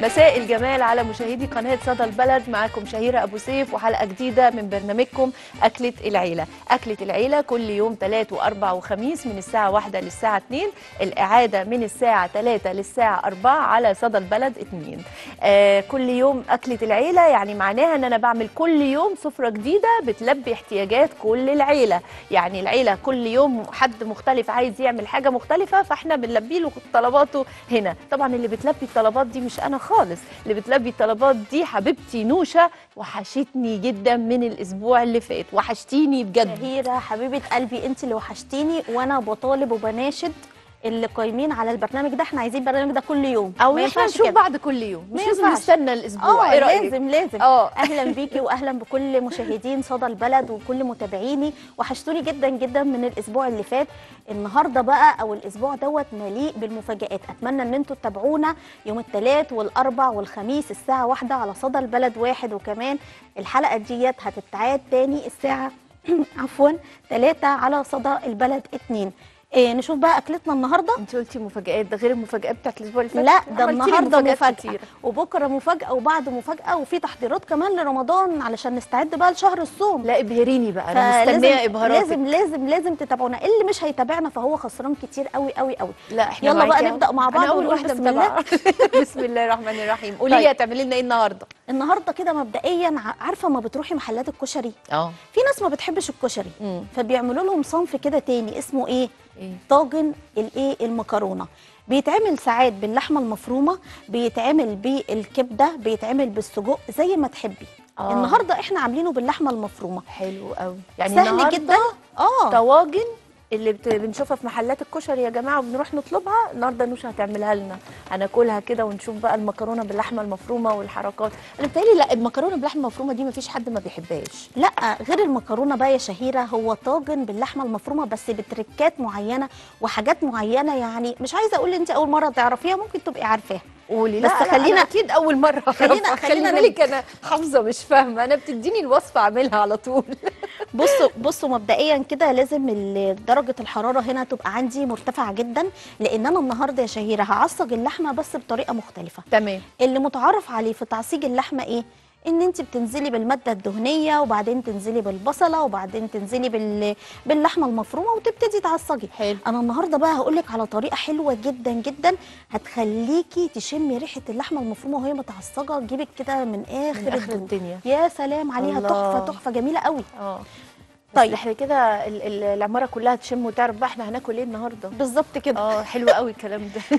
مساء الجمال على مشاهدي قناة صدى البلد معاكم شهيرة أبو سيف وحلقة جديدة من برنامجكم أكلة العيلة أكلة العيلة كل يوم ثلاث وأربع وخميس من الساعة واحدة للساعة 2 الإعادة من الساعة 3 للساعة 4 على صدى البلد 2 آه كل يوم أكلة العيلة يعني معناها أن أنا بعمل كل يوم سفرة جديدة بتلبي احتياجات كل العيلة يعني العيلة كل يوم حد مختلف عايز يعمل حاجة مختلفة فاحنا بنلبي له طلباته هنا طبعا اللي بتلبي الطلبات دي مش أنا خالص اللي بتلبي الطلبات دي حبيبتي نوشة وحشتني جدا من الأسبوع اللي فات وحشتيني بجد شهيرة حبيبة قلبي انت اللي وحشتيني وانا بطالب وبناشد اللي قايمين على البرنامج ده احنا عايزين البرنامج ده كل يوم او ما احنا ينفعش نشوف كده. بعض كل يوم مش ما لازم ينفعش. نستنى الاسبوع اه ايه رايك لازم لازم اه اهلا بيكي واهلا بكل مشاهدين صدى البلد وكل متابعيني وحشتوني جدا جدا من الاسبوع اللي فات النهارده بقى او الاسبوع دوت مليء بالمفاجات اتمنى ان انتوا تتابعونا يوم الثلاث والاربع والخميس الساعه واحدة على صدى البلد واحد وكمان الحلقه ديت هتتعاد تاني الساعه عفوا ثلاثة على صدى البلد اتنين إيه نشوف بقى اكلتنا النهارده انت قلتي مفاجآت ده غير المفاجآت بتاعت الاسبوع اللي فات لا ده عملتي لي النهارده مفاجآت مفاجأة كتيرة. وبكره مفاجأة وبعد مفاجأة وفي تحضيرات كمان لرمضان علشان نستعد بقى لشهر الصوم لا ابهريني بقى انا فلازم- مستنيه ابهاراتك لازم لازم لازم تتابعونا اللي مش هيتابعنا فهو خسران كتير قوي قوي قوي لا احنا يلا بقى معاكي نبدأ أهو. مع بعض انا اول ونقول واحده بسم الله. متابعه بسم الله الرحمن الرحيم قولي لي طيب. هتعملي لنا ايه النهارده النهارده كده مبدئيا ع- عارفه ما بتروحي محلات الكشري اه في ناس ما بتحبش الكشري امم فبيعملوا لهم صنف كده تاني اسمه ايه ايه طاجن الايه المكرونه بيتعمل ساعات باللحمه المفرومه بيتعمل بالكبده بيتعمل بالسجق زي ما تحبي آه. النهارده احنا عاملينه باللحمه المفرومه حلو قوي يعني سهل النهاردة جدا اه طواجن اللي بت- بنشوفها في محلات الكشري يا جماعه وبنروح نطلبها النهارده نوشه هتعملها لنا هناكلها كده ونشوف بقى المكرونه باللحمه المفرومه والحركات انا بتهيألي لا المكرونه باللحمه المفرومه دي مفيش حد ما بيحبهاش لا غير المكرونه بقى يا شهيره هو طاجن باللحمه المفرومه بس بتركات معينه وحاجات معينه يعني مش عايزه اقول انت اول مره تعرفيها ممكن تبقي عارفاها قولي بس لا لا، خلينا- أنا اكيد اول مره خلينا- أعرفها. خلينا خلي بالك انا حافظه مش فاهمه انا بتديني الوصفه اعملها على طول بصوا بصوا مبدئيا كده لازم ال- درجه الحراره هنا تبقى عندي مرتفعه جدا لان انا النهارده يا شهيره هعصج اللحمه بس بطريقه مختلفه تمام اللي متعارف عليه في تعصيج اللحمه ايه ان انت بتنزلي بالماده الدهنيه وبعدين تنزلي بالبصله وبعدين تنزلي بال... باللحمه المفرومه وتبتدي تعصجي حلو انا النهارده بقى هقول لك على طريقه حلوه جدا جدا هتخليكي تشمي ريحه اللحمه المفرومه وهي متعصجه تجيبك كده من اخر, من اخر الدنيا. الدنيا يا سلام عليها الله. تحفه تحفه جميله قوي اه طيب. طيب احنا كده ال- ال- العماره كلها تشم وتعرف بقى احنا هناكل ايه النهارده بالظبط كده اه حلو قوي الكلام ده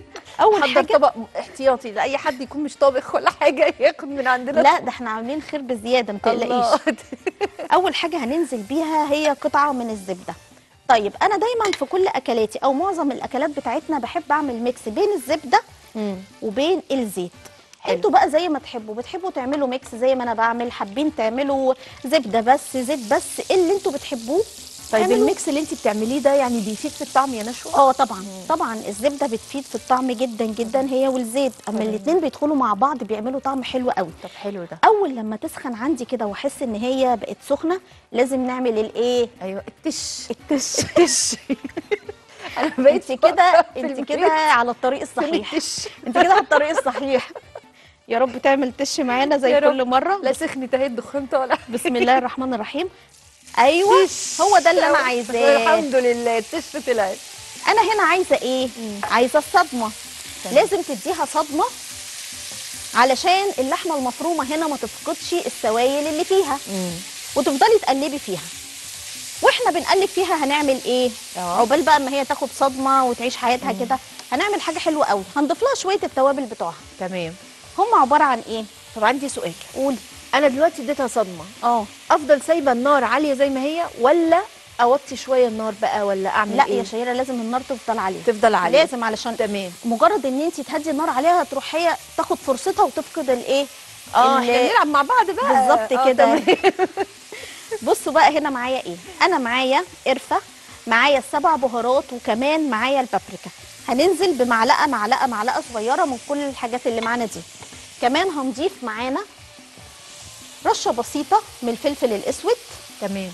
اول حضر حاجه طبق احتياطي لاي حد يكون مش طابخ ولا حاجه ياخد من عندنا لا ده احنا عاملين خير بزياده ما تقلقيش الله. اول حاجه هننزل بيها هي قطعه من الزبده طيب انا دايما في كل اكلاتي او معظم الاكلات بتاعتنا بحب اعمل ميكس بين الزبده مم. وبين الزيت حلو. انتوا بقى زي ما تحبوا بتحبوا تعملوا ميكس زي ما انا بعمل حابين تعملوا زبده بس زيت بس اللي انتوا بتحبوه طيب اعملوا. الميكس اللي انت بتعمليه ده يعني بيفيد في الطعم يا نشوى اه طبعا طبعا الزبده بتفيد في الطعم جدا جدا هي والزيت اما تمام. الاثنين بيدخلوا مع بعض بيعملوا طعم حلو قوي طب حلو ده اول لما تسخن عندي كده واحس ان هي بقت سخنه لازم نعمل الايه ايوه التش التش التش انا بقيت انت كده في انت البيت. كده على الطريق الصحيح التش انت كده على الطريق الصحيح يا رب تعمل تش معانا زي يا رب. كل مره لا سخنت اهي الدخان طالع بسم الله الرحمن الرحيم ايوه هو ده اللي انا عايزاه الحمد لله التش طلعت انا هنا عايزه ايه عايزه الصدمه تمام. لازم تديها صدمه علشان اللحمه المفرومه هنا ما تفقدش السوائل اللي فيها وتفضلي تقلبي فيها واحنا بنقلب فيها هنعمل ايه اه. عقبال بقى ما هي تاخد صدمه وتعيش حياتها كده هنعمل حاجه حلوه قوي هنضيف لها شويه التوابل بتوعها تمام هم عباره عن ايه طب عندي سؤال قولي انا دلوقتي اديتها صدمه اه افضل سايبه النار عاليه زي ما هي ولا اوطي شويه النار بقى ولا اعمل لا ايه يا شهيره لازم النار تفضل عليها تفضل عاليه لازم علشان تمام مجرد ان انت تهدي النار عليها تروح هي تاخد فرصتها وتفقد الايه اه ال- احنا بنلعب مع بعض بقى بالظبط آه، كده تمام. بصوا بقى هنا معايا ايه انا معايا قرفه معايا السبع بهارات وكمان معايا البابريكا هننزل بمعلقه معلقه معلقه صغيره من كل الحاجات اللي معانا دي كمان هنضيف معانا رشه بسيطه من الفلفل الاسود تمام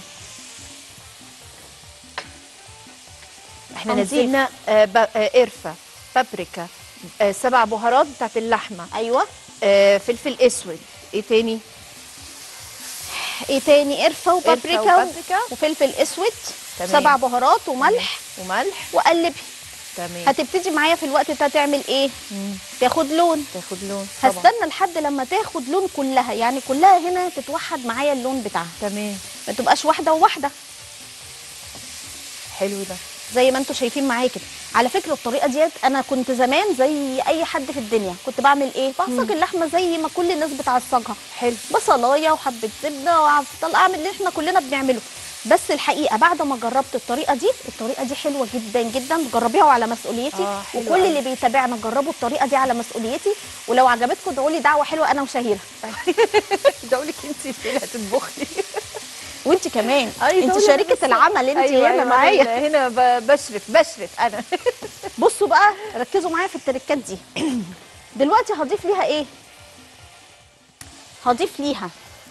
احنا هنضيف. نزلنا آه، ب- آه، قرفه بابريكا آه سبع بهارات بتاعت اللحمه ايوه آه فلفل اسود ايه تاني ايه تاني قرفه وبابريكا, وبابريكا. وفلفل اسود تمام. سبع بهارات وملح وملح وقلبي تمام هتبتدي معايا في الوقت ده تعمل ايه مم. تاخد لون تاخد لون طبعا هستنى لحد لما تاخد لون كلها يعني كلها هنا تتوحد معايا اللون بتاعها تمام ما تبقاش واحده وواحده حلو ده زي ما انتم شايفين معايا كده على فكره الطريقه ديت انا كنت زمان زي اي حد في الدنيا كنت بعمل ايه بعصج اللحمه زي ما كل الناس بتعصجها حلو بصلايه وحبه زبده وافضل اعمل اللي احنا كلنا بنعمله بس الحقيقه بعد ما جربت الطريقه دي الطريقه دي حلوه جدا جدا جربيها وعلى مسؤوليتي آه، حلوة وكل أوي. اللي بيتابعنا جربوا الطريقه دي على مسؤوليتي ولو عجبتكم ادعوا لي دعوه حلوه انا وشهيره دقولك انت اللي هتطبخي وانت كمان أي انت دولة شريكه بس- العمل انت أيوة هنا أيوة معايا أنا هنا ب- بشرف بشرف انا بصوا بقى ركزوا معايا في التركات دي دلوقتي هضيف ليها ايه هضيف ليها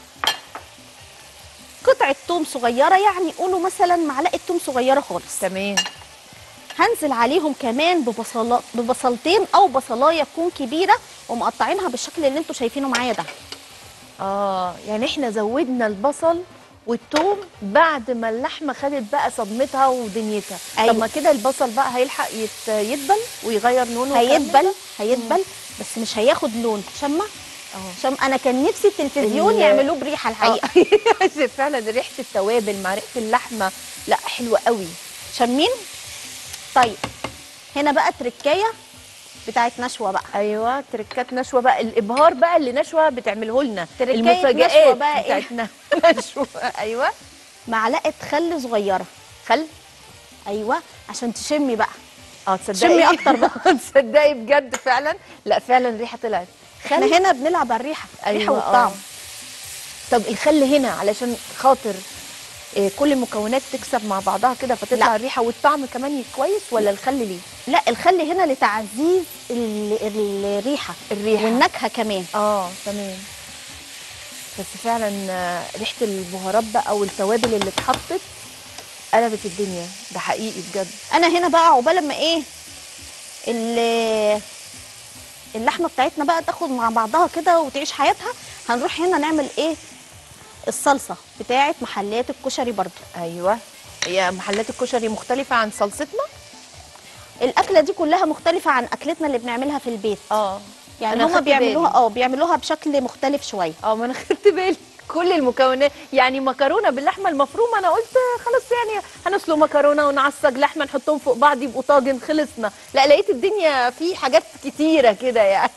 قطعه توم صغيره يعني قولوا مثلا معلقه توم صغيره خالص تمام هنزل عليهم كمان ببصلا ببصلتين او بصلايه تكون كبيره ومقطعينها بالشكل اللي انتوا شايفينه معايا ده اه يعني احنا زودنا البصل والثوم بعد ما اللحمه خدت بقى صدمتها ودنيتها أيوة. طب ما كده البصل بقى هيلحق يت... يدبل ويغير لونه هيدبل هيدبل بس مش هياخد لون شمه اه شم انا كان نفسي التلفزيون ال- يعملوه بريحه الحقيقه آه. فعلا ريحه التوابل مع ريحه اللحمه لا حلوه قوي شامين طيب هنا بقى تركايه بتاعت نشوه بقى ايوه تركات نشوه بقى الابهار بقى اللي نشوه بتعمله لنا تركاية المفاجآت نشوة بقى إيه؟ بتاعتنا نشوه ايوه معلقه خل صغيره خل ايوه عشان تشمي بقى اه تصدقي شمي أكتر بقى. تصدقي بجد فعلا لا فعلا الريحه طلعت احنا هنا بنلعب على الريحه الريحه أيوة، والطعم آه. طب الخل هنا علشان خاطر آه، كل المكونات تكسب مع بعضها كده فتطلع لا. الريحه والطعم كمان كويس ولا الخل ليه لا الخل هنا لتعزيز ال- الريحه الريحه والنكهه كمان اه تمام بس فعلا آه، ريحه البهارات بقى والتوابل اللي اتحطت قلبت الدنيا ده حقيقي بجد انا هنا بقى عقبال ما ايه ال- اللحمه بتاعتنا بقى تاخد مع بعضها كده وتعيش حياتها هنروح هنا نعمل ايه الصلصه بتاعت محلات الكشري برضو ايوه هي محلات الكشري مختلفه عن صلصتنا الاكله دي كلها مختلفه عن اكلتنا اللي بنعملها في البيت اه يعني أنا هما خدت بيعملوها بالي. اه بيعملوها بشكل مختلف شويه اه ما انا خدت بالي كل المكونات يعني مكرونه باللحمه المفرومه انا قلت خلاص يعني هنسلق مكرونه ونعصج لحمه نحطهم فوق بعض يبقوا طاجن خلصنا لا لقيت الدنيا في حاجات كتيره كده يعني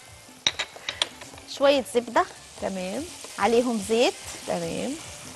شويه زبده تمام عليهم زيت تمام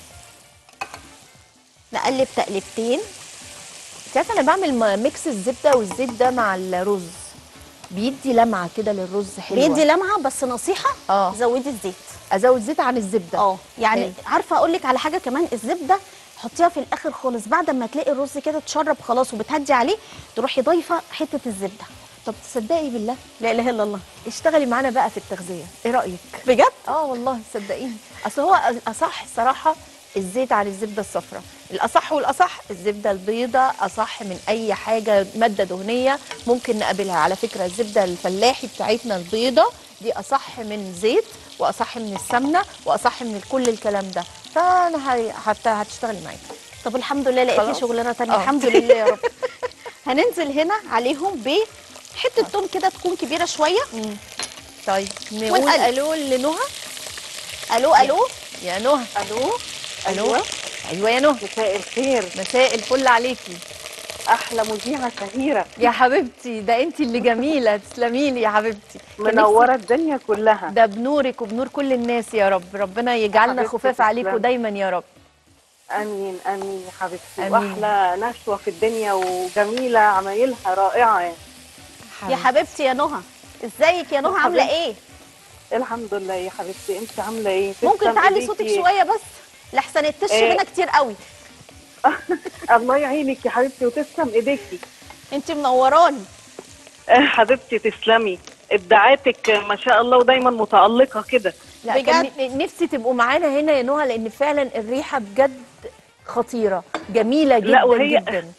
نقلب تقلبتين انت عارفه انا بعمل م- ميكس الزبده والزيت ده مع الرز بيدي لمعه كده للرز حلوه بيدي لمعه بس نصيحه اه زودي الزيت ازود زيت عن الزبده اه يعني حلو. عارفه اقول لك على حاجه كمان الزبده حطيها في الاخر خالص بعد ما تلاقي الرز كده اتشرب خلاص وبتهدي عليه تروحي ضايفه حته الزبده طب تصدقي بالله لا اله الا الله اشتغلي معانا بقى في التغذيه ايه رايك بجد اه والله صدقيني اصل هو الاصح صراحه الزيت عن الزبده الصفراء الاصح والاصح الزبده البيضاء اصح من اي حاجه ماده دهنيه ممكن نقابلها على فكره الزبده الفلاحي بتاعتنا البيضاء دي اصح من زيت واصح من السمنه واصح من كل الكلام ده فانا هي- هت- هتشتغلي معاكي طب الحمد لله لقيتي خلاص. شغلانه تانية آه. الحمد لله يا رب هننزل هنا عليهم بحته توم كده تكون كبيره شويه طيب نقول ونقلب. الو لنهى الو الو يا نهى الو الو أيوة. ايوه يا نهى مساء الخير مساء الفل عليكي احلى مذيعه شهيره يا حبيبتي ده انت اللي جميله تسلمي لي يا حبيبتي كان منوره الدنيا كلها نفسي- ده بنورك وبنور كل الناس يا رب ربنا يجعلنا حبيبتي خفاف تسلمي. عليكم دايما يا رب امين امين يا حبيبتي آمين. واحلى نشوه في الدنيا وجميله عمايلها رائعه يعني يا حبيبتي يا نهى ازيك يا نهى عامله ايه الحمد لله يا حبيبتي انت عامله ايه ممكن تسلم تعلي إيديكي. صوتك شويه بس لحسن التش إيه. هنا كتير قوي الله يعينك يا حبيبتي وتسلم ايديكي انت منوراني آه، حبيبتي تسلمي ابداعاتك ما شاء الله ودايما متالقه كده لا بجد؟ كان ن- نفسي تبقوا معانا هنا يا نهى لان فعلا الريحه بجد خطيره جميله جدا لا، وهي- جدا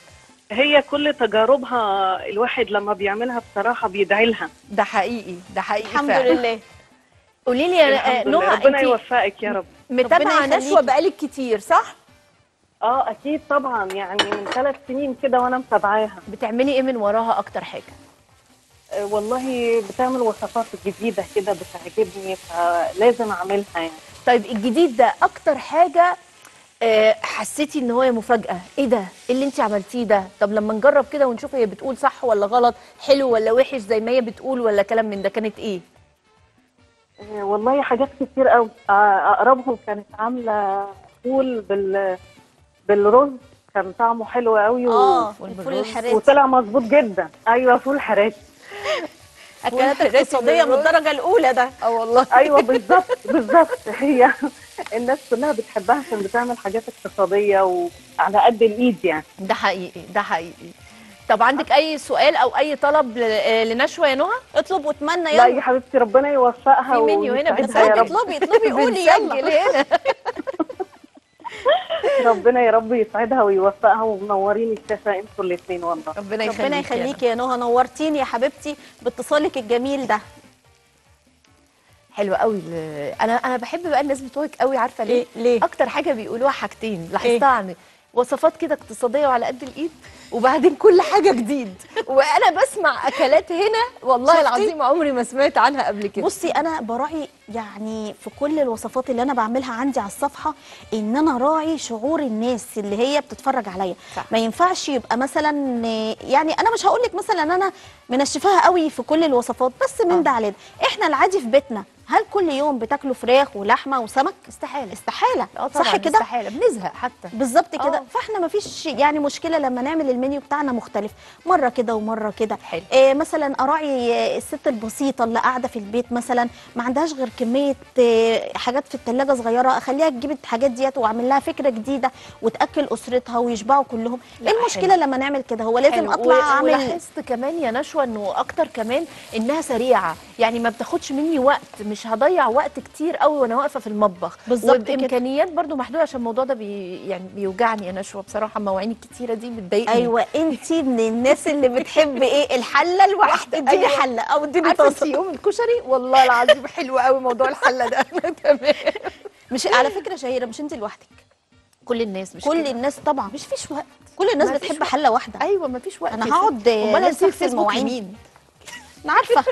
هي كل تجاربها الواحد لما بيعملها بصراحه بيدعي لها ده حقيقي ده حقيقي الحمد فعلا. لله قولي لي يا الحمد لله. نهى ربنا انت يوفقك يا رب متابعه ربنا نشوه يخليكي. بقالك كتير صح اه اكيد طبعا يعني من ثلاث سنين كده وانا متابعاها بتعملي ايه من وراها اكتر حاجه آه، والله بتعمل وصفات جديده كده بتعجبني فلازم اعملها يعني طيب الجديد ده اكتر حاجه آه، حسيتي ان هو مفاجاه ايه ده إيه اللي انت عملتيه ده طب لما نجرب كده ونشوف هي بتقول صح ولا غلط حلو ولا وحش زي ما هي بتقول ولا كلام من ده كانت ايه آه، والله حاجات كتير قوي آه، اقربهم كانت عامله فول بال بالرز كان طعمه حلو قوي و... اه والبرغوث. الفول الحراتي وطلع مظبوط جدا ايوه فول حراتي اكلات حراتي اقتصاديه من بالرز. الدرجه الاولى ده اه والله ايوه بالظبط بالظبط هي الناس كلها بتحبها عشان بتعمل حاجات اقتصاديه وعلى قد الايد يعني ده حقيقي ده حقيقي طب عندك اي سؤال او اي طلب ل- آه، لنشوى يا نهى اطلب واتمنى لا يلا يا حبيبتي ربنا يوفقها في منيو هنا ويسعدها يا بنسجل. رب اطلبي اطلبي قولي بنسجل يلا هنا ربنا يا رب يسعدها ويوفقها ومنورين الشاشه انتوا الاثنين والله ربنا يخليك ربنا يخليكي يا نهى نورتيني يا حبيبتي باتصالك الجميل ده حلو قوي ال- انا انا بحب بقى الناس بتوعك قوي عارفه ليه ليه؟ ليه؟ اكتر حاجه بيقولوها حاجتين لاحظتها عن وصفات كده اقتصاديه وعلى قد الايد وبعدين كل حاجه جديد وانا بسمع اكلات هنا والله شفتي؟ العظيم عمري ما سمعت عنها قبل كده بصي انا براعي يعني في كل الوصفات اللي انا بعملها عندي على الصفحه ان انا راعي شعور الناس اللي هي بتتفرج عليا صح. ما ينفعش يبقى مثلا يعني انا مش هقول لك مثلا انا منشفاها قوي في كل الوصفات بس من آه. ده على ده احنا العادي في بيتنا هل كل يوم بتاكلوا فراخ ولحمه وسمك استحاله استحاله اه طبعا صح كده استحاله بنزهق حتى بالظبط كده آه. فاحنا ما فيش يعني مشكله لما نعمل المنيو بتاعنا مختلف مره كده ومره كده حلو. إيه مثلا اراعي آه، الست البسيطه اللي قاعده في البيت مثلا ما عندهاش غير كميه آه، حاجات في الثلاجه صغيره اخليها تجيب الحاجات ديت واعمل لها فكره جديده وتاكل اسرتها ويشبعوا كلهم لا، ايه المشكله حلو. لما نعمل كده هو لازم حلو. اطلع و- اعمل ولاحظت كمان يا نشوى انه اكتر كمان انها سريعه يعني ما بتاخدش مني وقت مش هضيع وقت كتير قوي وانا واقفه في المطبخ بالظبط كده. وبامكانيات برضو محدوده عشان الموضوع ده بي يعني بيوجعني يا نشوى بصراحه المواعين الكتيره دي بتضايقني ايوه انت من الناس اللي بتحب ايه الحله الواحده اديني أيوة. حله او اديني عارفه طاسه انت يوم الكشري والله العظيم حلو قوي موضوع الحله ده تمام مش على فكره شهيره مش انت لوحدك كل الناس مش كل كده. الناس طبعا مش فيش وقت كل الناس ما فيش بتحب وقت. حله واحده ايوه ما فيش وقت أنا يا هقعد ستي. امال نمسك هنسيب في فيسبوك المواعين. لمين انا عارفه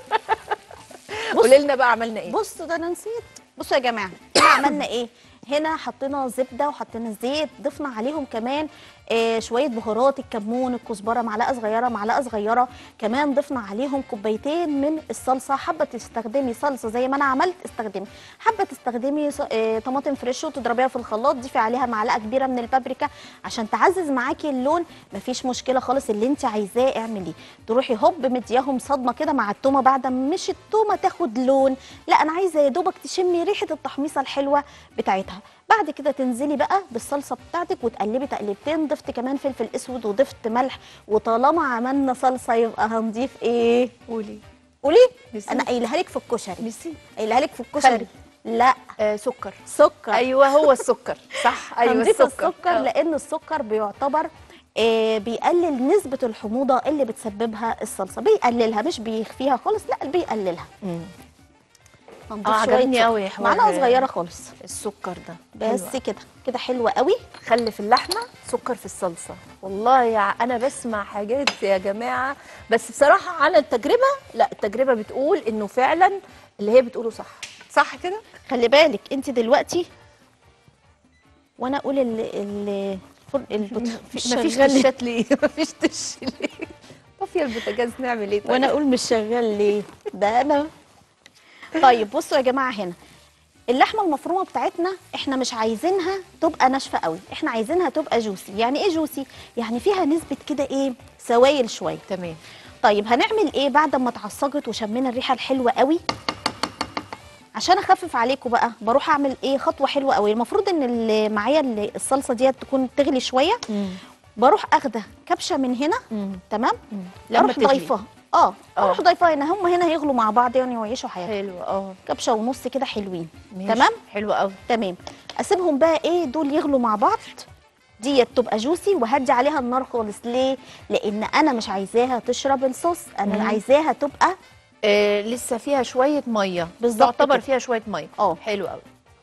بص. قولي لنا بقى عملنا ايه بصوا ده انا نسيت بصوا يا جماعه احنا عملنا ايه هنا حطينا زبده وحطينا زيت ضفنا عليهم كمان آه شويه بهارات الكمون الكزبره معلقه صغيره معلقه صغيره كمان ضفنا عليهم كوبايتين من الصلصه حابه تستخدمي صلصه زي ما انا عملت استخدمي حابه تستخدمي ص- آه طماطم فريش وتضربيها في الخلاط ضيفي عليها معلقه كبيره من البابريكا عشان تعزز معاكي اللون مفيش مشكله خالص اللي انت عايزاه اعمليه تروحي هوب مدياهم صدمه كده مع التومه بعد ما مش التومه تاخد لون لا انا عايزه يا دوبك تشمي ريحه التحميصه الحلوه بتاعتها بعد كده تنزلي بقى بالصلصه بتاعتك وتقلبي تقلبتين ضفت كمان فلفل اسود وضفت ملح وطالما عملنا صلصه يبقى هنضيف ايه قولي قولي نسيت. انا قايلها لك في الكشري نسيت قايلها لك في الكشري خل. لا آه سكر سكر ايوه هو السكر صح ايوه هنضيف السكر, السكر آه. لان السكر بيعتبر آه، بيقلل نسبة الحموضة اللي بتسببها الصلصة بيقللها مش بيخفيها خالص لا بيقللها مم. هنضيف اه شوية عجبني سكر. قوي حوار معلقة صغيرة خالص السكر ده بس حلوة. كده كده حلوة قوي خلي في اللحمه سكر في الصلصه والله يا انا بسمع حاجات يا جماعه بس بصراحه على التجربه لا التجربه بتقول انه فعلا اللي هي بتقوله صح صح كده خلي بالك انت دلوقتي وانا اقول ال ال الفرن البط... مفيش شغال ليه؟ تشات ليه مفيش تش ليه طفي البوتاجاز نعمل ايه طيب؟ وانا اقول مش شغال ليه ده انا طيب بصوا يا جماعه هنا اللحمه المفرومه بتاعتنا احنا مش عايزينها تبقى ناشفه قوي احنا عايزينها تبقى جوسي يعني ايه جوسي يعني فيها نسبه كده ايه سوائل شويه تمام طيب هنعمل ايه بعد ما اتعصجت وشمينا الريحه الحلوه قوي عشان اخفف عليكم بقى بروح اعمل ايه خطوه حلوه قوي المفروض ان اللي معايا اللي- الصلصه ديت تكون تغلي شويه بروح اخده كبشه من هنا تمام لما اروح تغلي. ضايفاها اه آه. اروح ضايفاها هنا هم هنا يغلوا مع بعض يعني ويعيشوا حياتهم حلو اه كبشه ونص كده حلوين ماشي. تمام حلو قوي تمام اسيبهم بقى ايه دول يغلوا مع بعض ديت تبقى جوسي وهدي عليها النار خالص ليه لان انا مش عايزاها تشرب الصوص انا مم. عايزاها تبقى آه لسه فيها شويه ميه بالظبط تعتبر كده. فيها شويه ميه اه. حلو قوي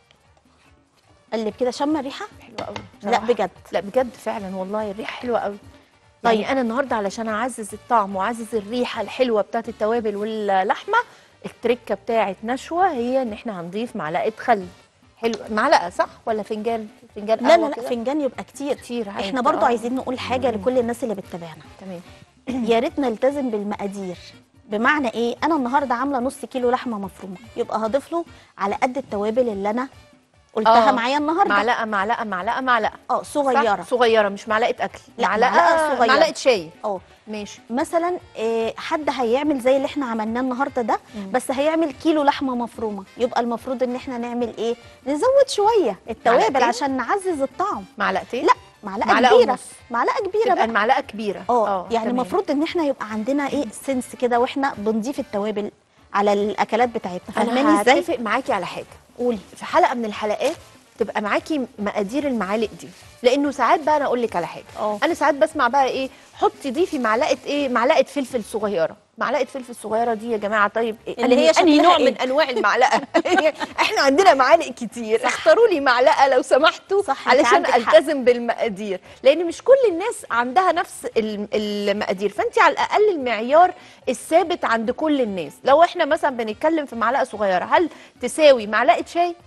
قلب كده شم الريحه حلو قوي لا بصراحة. بجد لا بجد فعلا والله الريحه حلوه قوي طيب. يعني انا النهارده علشان اعزز الطعم واعزز الريحه الحلوه بتاعت التوابل واللحمه التركه بتاعت نشوه هي ان احنا هنضيف معلقه خل حلو معلقه صح ولا فنجان فنجان لا قهوة لا لا كده؟ فنجان يبقى كتير كتير عادي. احنا برضو آه. عايزين نقول حاجه لكل الناس اللي بتتابعنا تمام يا ريت نلتزم بالمقادير بمعنى ايه انا النهارده عامله نص كيلو لحمه مفرومه يبقى هضيف له على قد التوابل اللي انا قلتها آه. معايا النهارده معلقه معلقه معلقه معلقه اه صح؟ صغيره صغيره مش معلقه اكل لا، معلقه معلقة صغيرة. معلقه شاي اه ماشي مثلا آه، حد هيعمل زي اللي احنا عملناه النهارده ده مم. بس هيعمل كيلو لحمه مفرومه يبقى المفروض ان احنا نعمل ايه نزود شويه التوابل معلقتين؟ عشان نعزز الطعم معلقتين لا معلقه معلقة كبيره ونص. معلقه كبيره تبقى بقى المعلقه كبيره اه يعني تمام. المفروض ان احنا يبقى عندنا ايه سنس كده واحنا بنضيف التوابل على الاكلات بتاعتنا فاهماني انا ازاي هتفق معاكي على حاجه قولي في حلقه من الحلقات تبقى معاكي مقادير المعالق دي لانه ساعات بقى انا اقول لك على حاجه اه انا ساعات بسمع بقى ايه حطي ضيفي معلقه ايه معلقه فلفل صغيره معلقه فلفل صغيره دي يا جماعه طيب إيه؟ اللي هي أنهي- أنهي شكلها نوع إيه؟ من انواع المعلقه احنا عندنا معالق كتير اختاروا لي معلقه لو سمحتوا صح، أنت علشان عندك حق. التزم بالمقادير لان مش كل الناس عندها نفس الم- المقادير فانت على الاقل المعيار الثابت عند كل الناس لو احنا مثلا بنتكلم في معلقه صغيره هل تساوي معلقه شاي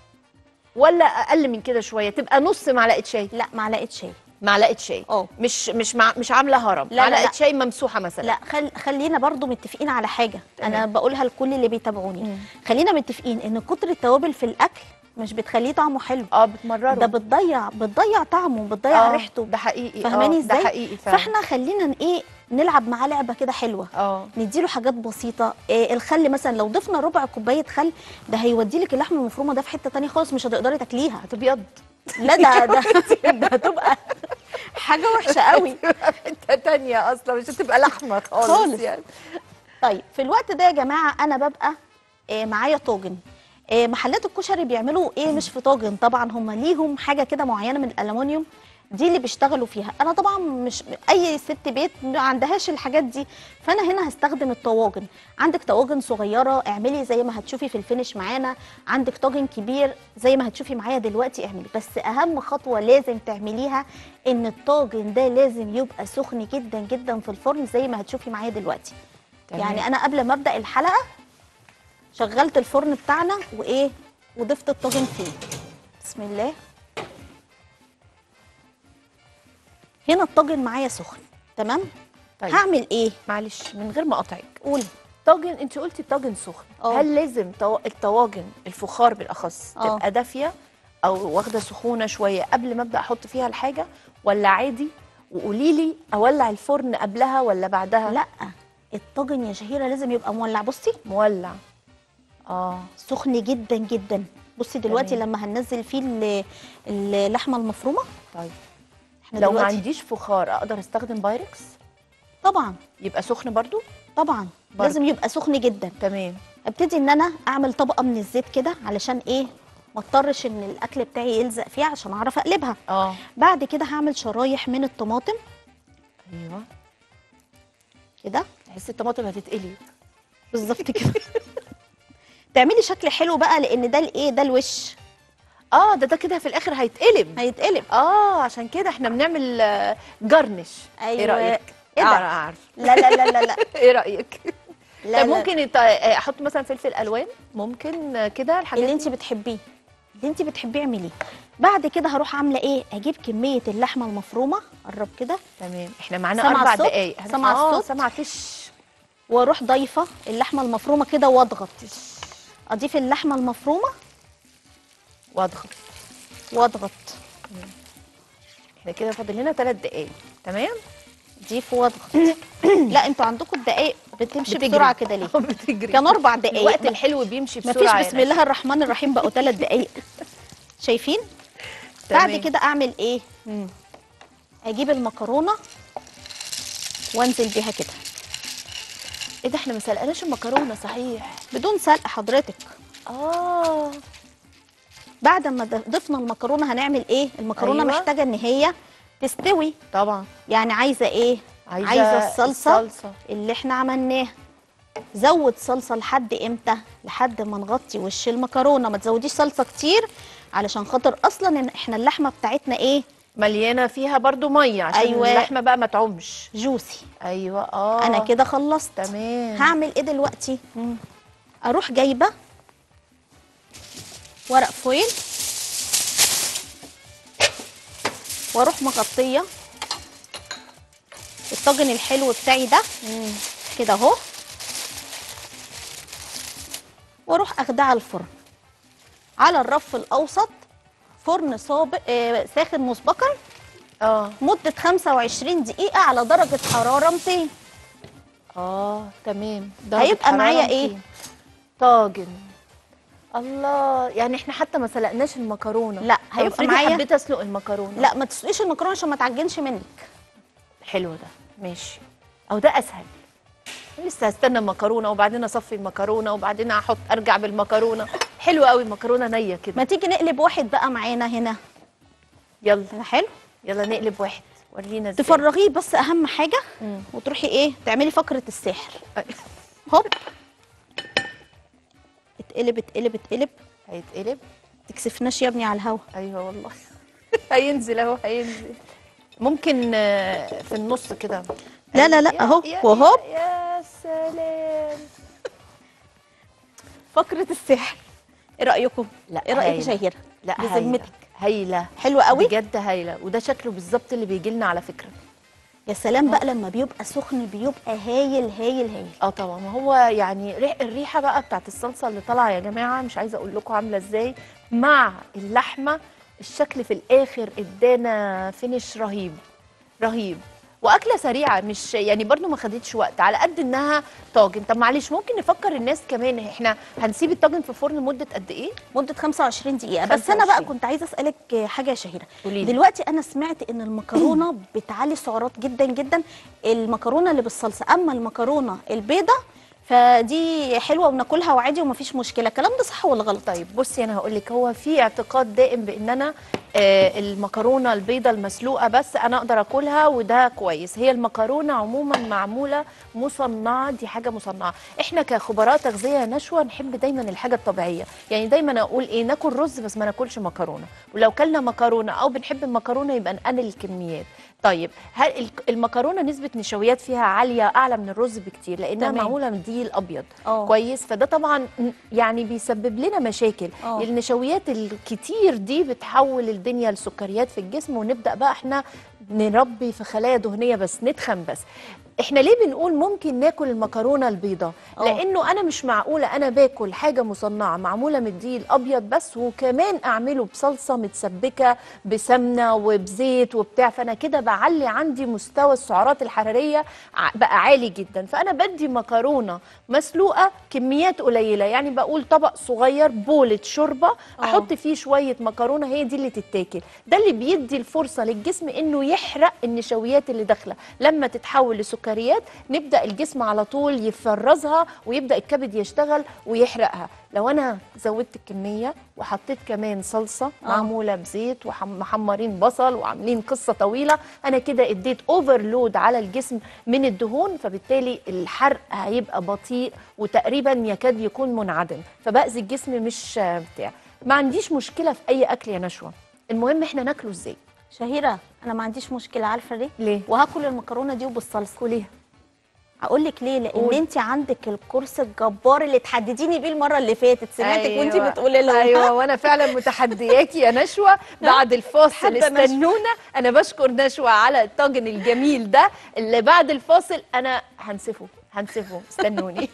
ولا اقل من كده شويه تبقى نص معلقه شاي لا معلقه شاي معلقه شاي اه مش مش مع مش عامله هرم لا، لا، معلقه لا. شاي ممسوحه مثلا لا خل... خلينا برضو متفقين على حاجه تمام. انا بقولها لكل اللي بيتابعوني مم. خلينا متفقين ان كتر التوابل في الاكل مش بتخليه طعمه حلو اه بتمرره ده بتضيع بتضيع طعمه بتضيع آه، ريحته ده حقيقي فاهماني آه، ازاي ده حقيقي فعلا فاحنا خلينا ن- ايه نلعب معاه لعبه كده حلوه اه نديله حاجات بسيطه إيه الخل مثلا لو ضفنا ربع كوبايه خل ده هيودي لك اللحمه المفرومه ده في حته تانية خالص مش هتقدري تاكليها هتبيض لا ده ده ده هتبقى حاجه وحشه قوي حته تانية اصلا مش هتبقى لحمه خالص, خالص. يعني طيب في الوقت ده يا جماعه انا ببقى إيه معايا طاجن إيه محلات الكشري بيعملوا ايه مش في طاجن طبعا هم ليهم حاجه كده معينه من الالومنيوم دي اللي بيشتغلوا فيها انا طبعا مش اي ست بيت ما عندهاش الحاجات دي فانا هنا هستخدم الطواجن عندك طواجن صغيره اعملي زي ما هتشوفي في الفينش معانا عندك طاجن كبير زي ما هتشوفي معايا دلوقتي اعملي بس اهم خطوه لازم تعمليها ان الطاجن ده لازم يبقى سخن جدا جدا في الفرن زي ما هتشوفي معايا دلوقتي تمام. يعني انا قبل ما ابدا الحلقه شغلت الفرن بتاعنا وايه وضفت الطاجن فيه بسم الله هنا الطاجن معايا سخن تمام طيب هعمل ايه معلش من غير ما اقطعك قولي طاجن انت قلتي طاجن سخن اه. هل لازم طو... الطواجن الفخار بالاخص اه. تبقى دافيه او واخده سخونه شويه قبل ما ابدا احط فيها الحاجه ولا عادي وقولي لي اولع الفرن قبلها ولا بعدها لا الطاجن يا شهيره لازم يبقى مولع بصي مولع اه سخن جدا جدا بصي دلوقتي تمام. لما هننزل فيه ال- اللحمه المفرومه طيب احنا لو ما دلوقتي عنديش فخار اقدر استخدم بايركس طبعا يبقى سخن برضو طبعا برضه. لازم يبقى سخن جدا تمام ابتدي ان انا اعمل طبقه من الزيت كده علشان ايه ما اضطرش ان الاكل بتاعي يلزق فيها عشان اعرف اقلبها اه بعد كده هعمل شرايح من الطماطم ايوه كده تحسي الطماطم هتتقلي بالظبط كده تعملي شكل حلو بقى لان ده الايه ده الوش اه ده ده كده في الاخر هيتقلب هيتقلب اه عشان كده احنا بنعمل آه، جرنش ايه أيوة. رايك إيه ده؟ أعرف- اعرف لا لا لا لا لا ايه رايك لا, طب لا. ممكن يط- احط مثلا فلفل الوان ممكن آه، كده الحاجات اللي دي؟ انت بتحبيه اللي انت بتحبيه اعمليه بعد كده هروح عامله ايه اجيب كميه اللحمه المفرومه قرب كده تمام احنا معانا سامعة اربع الصوت؟ دقايق هن- سامعة آه، الصوت؟ سامعه تش واروح ضايفه اللحمه المفرومه كده واضغط اضيف اللحمه المفرومه واضغط واضغط احنا كده فاضل لنا ثلاث دقايق تمام ضيف واضغط لا انتوا عندكم الدقايق بتمشي بتجري. بسرعه كده ليه بتجري كان اربع دقايق الوقت الحلو بيمشي مفيش بسرعه بسم الله الرحمن الرحيم بقوا ثلاث دقايق شايفين بعد تمام. كده اعمل ايه مم. اجيب المكرونه وانزل بيها كده ايه ده احنا ما سلقناش المكرونه صحيح بدون سلق حضرتك اه بعد ما ض- ضفنا المكرونه هنعمل ايه المكرونه أيوة. أيوة. محتاجه ان هي تستوي طبعا يعني عايزه ايه عايزه, عايزة الصلصة. الصلصه اللي احنا عملناها زود صلصه لحد امتى لحد ما نغطي وش المكرونه ما تزوديش صلصه كتير علشان خاطر اصلا إن احنا اللحمه بتاعتنا ايه مليانه فيها برضو ميه عشان أيوة. اللحمه بقى ما تعومش جوسي ايوه اه انا كده خلصت تمام هعمل ايه دلوقتي اروح جايبه ورق فويل واروح مغطيه الطاجن الحلو بتاعي ده كده اهو واروح اخدها على الفرن على الرف الاوسط فرن سابق آه ساخن مسبقا اه مده 25 دقيقه على درجه حراره 200 اه تمام درجة هيبقى حرارة معايا إيه؟ 200. طاجن الله يعني احنا حتى ما سلقناش المكرونه لا، طب هيبقى افرضي معايا- حبيت اسلق المكرونه لا ما تسلقيش المكرونه عشان ما تعجنش منك حلو ده ماشي او ده اسهل لسه هستنى المكرونه وبعدين اصفي المكرونه وبعدين احط ارجع بالمكرونه حلو قوي المكرونه نيه كده ما تيجي نقلب واحد بقى معانا هنا يلا ده حلو يلا نقلب واحد ورينا ازاي تفرغيه بس اهم حاجه مم. وتروحي ايه تعملي فقره السحر أي- هوب اتقلب اتقلب اتقلب هيتقلب تكسفناش يا ابني على الهوا ايوه والله هينزل اهو هينزل ممكن آه، في النص كده لا، لا، لا، يا- أهو، يا- وهوب. يا يا سلام فقره السحر ايه رايكم لا، ايه رايك يا هايلة. شهيره لا بذمتك هايله هايله حلوه قوي بجد هايله وده شكله بالظبط اللي بيجي لنا على فكره يا سلام بقى لما بيبقى سخن بيبقى هايل هايل هايل اه طبعا ما هو يعني ريح الريحه بقى بتاعت الصلصه اللي طالعه يا جماعه مش عايزه اقول لكم عامله ازاي مع اللحمه الشكل في الاخر ادانا فينش رهيب رهيب واكله سريعه مش يعني برضو ما خدتش وقت على قد انها طاجن طب معلش ممكن نفكر الناس كمان احنا هنسيب الطاجن في الفرن مده قد ايه مده 25 دقيقه بس انا بقى 25. كنت عايزه اسالك حاجه يا شهيره قولي لي. دلوقتي انا سمعت ان المكرونه بتعلي سعرات جدا جدا المكرونه اللي بالصلصه اما المكرونه البيضه فدي حلوه وناكلها وعادي ومفيش مشكله الكلام ده صح ولا غلط طيب بصي انا هقول لك هو في اعتقاد دائم بان انا آه المكرونه البيضه المسلوقه بس انا اقدر اكلها وده كويس هي المكرونه عموما معموله مصنعه دي حاجه مصنعه احنا كخبراء تغذيه نشوه نحب دايما الحاجه الطبيعيه يعني دايما اقول ايه ناكل رز بس ما ناكلش مكرونه ولو كلنا مكرونه او بنحب المكرونه يبقى نقلل الكميات طيب هل الك- المكرونه نسبه نشويات فيها عاليه اعلى من الرز بكتير لانها تمام. معموله من الدقيق الابيض اه. كويس فده طبعا ن- يعني بيسبب لنا مشاكل اه. النشويات الكتير دي بتحول الدنيا لسكريات في الجسم ونبدا بقى احنا نربي في خلايا دهنيه بس نتخن بس احنا ليه بنقول ممكن ناكل المكرونه البيضاء اه. لانه انا مش معقوله انا باكل حاجه مصنعه معموله من الدقيق الابيض بس وكمان اعمله بصلصه متسبكه بسمنه وبزيت وبتاع فانا كده بعلي عندي مستوى السعرات الحراريه ع- بقى عالي جدا فانا بدي مكرونه مسلوقه كميات قليله يعني بقول طبق صغير بولة شوربه احط فيه شويه مكرونه هي دي اللي تتاكل ده اللي بيدي الفرصه للجسم انه يحرق النشويات اللي داخله لما تتحول لسكريات نبدا الجسم على طول يفرزها ويبدا الكبد يشتغل ويحرقها لو انا زودت الكميه وحطيت كمان صلصه آه. معموله بزيت ومحمرين بصل وعاملين قصه طويله انا كده اديت اوفرلود على الجسم من الدهون فبالتالي الحرق هيبقى بطيء وتقريبا يكاد يكون منعدم فباذي الجسم مش آه، بتاع ما عنديش مشكله في اي اكل يا نشوى المهم احنا ناكله ازاي شهيره انا ما عنديش مشكله عارفه ليه ليه وهاكل المكرونه دي وبالصلصه كليها اقول لك ليه لان قولي. انت عندك الكورس الجبار اللي تحدديني بيه المره اللي فاتت سمعتك أيوة. وانت أيوة. بتقولي لهم ايوه وانا فعلا متحدياكي يا نشوى بعد الفاصل تحدى نشوى. استنونا انا بشكر نشوى على الطاجن الجميل ده اللي بعد الفاصل انا هنسفه هنسفه استنوني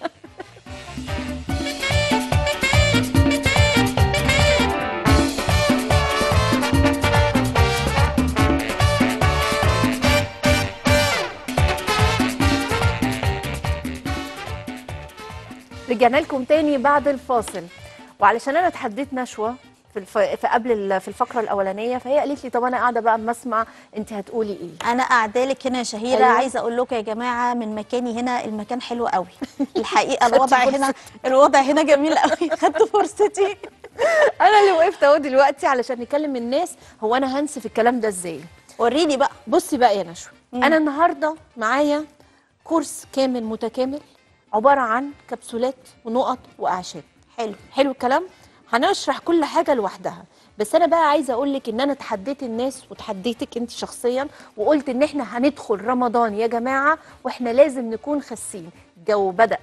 رجعنا لكم تاني بعد الفاصل وعلشان انا اتحديت نشوى في الف... في قبل ال... في الفقره الاولانيه فهي قالت لي طب انا قاعده بقى اما اسمع انت هتقولي ايه انا قاعده لك هنا يا شهيره أيوة. أيوة. عايزه اقول لكم يا جماعه من مكاني هنا المكان حلو قوي الحقيقه خدتي الوضع فرصة. هنا الوضع هنا جميل قوي خدت فرصتي انا اللي وقفت اهو دلوقتي علشان نكلم الناس هو انا هنسف الكلام ده ازاي وريني بقى بصي بقى يا نشوى مم. انا النهارده معايا كورس كامل متكامل عباره عن كبسولات ونقط واعشاب حلو حلو الكلام هنشرح كل حاجه لوحدها بس انا بقى عايزه اقول لك ان انا تحديت الناس وتحديتك انت شخصيا وقلت ان احنا هندخل رمضان يا جماعه واحنا لازم نكون خاسين الجو بدا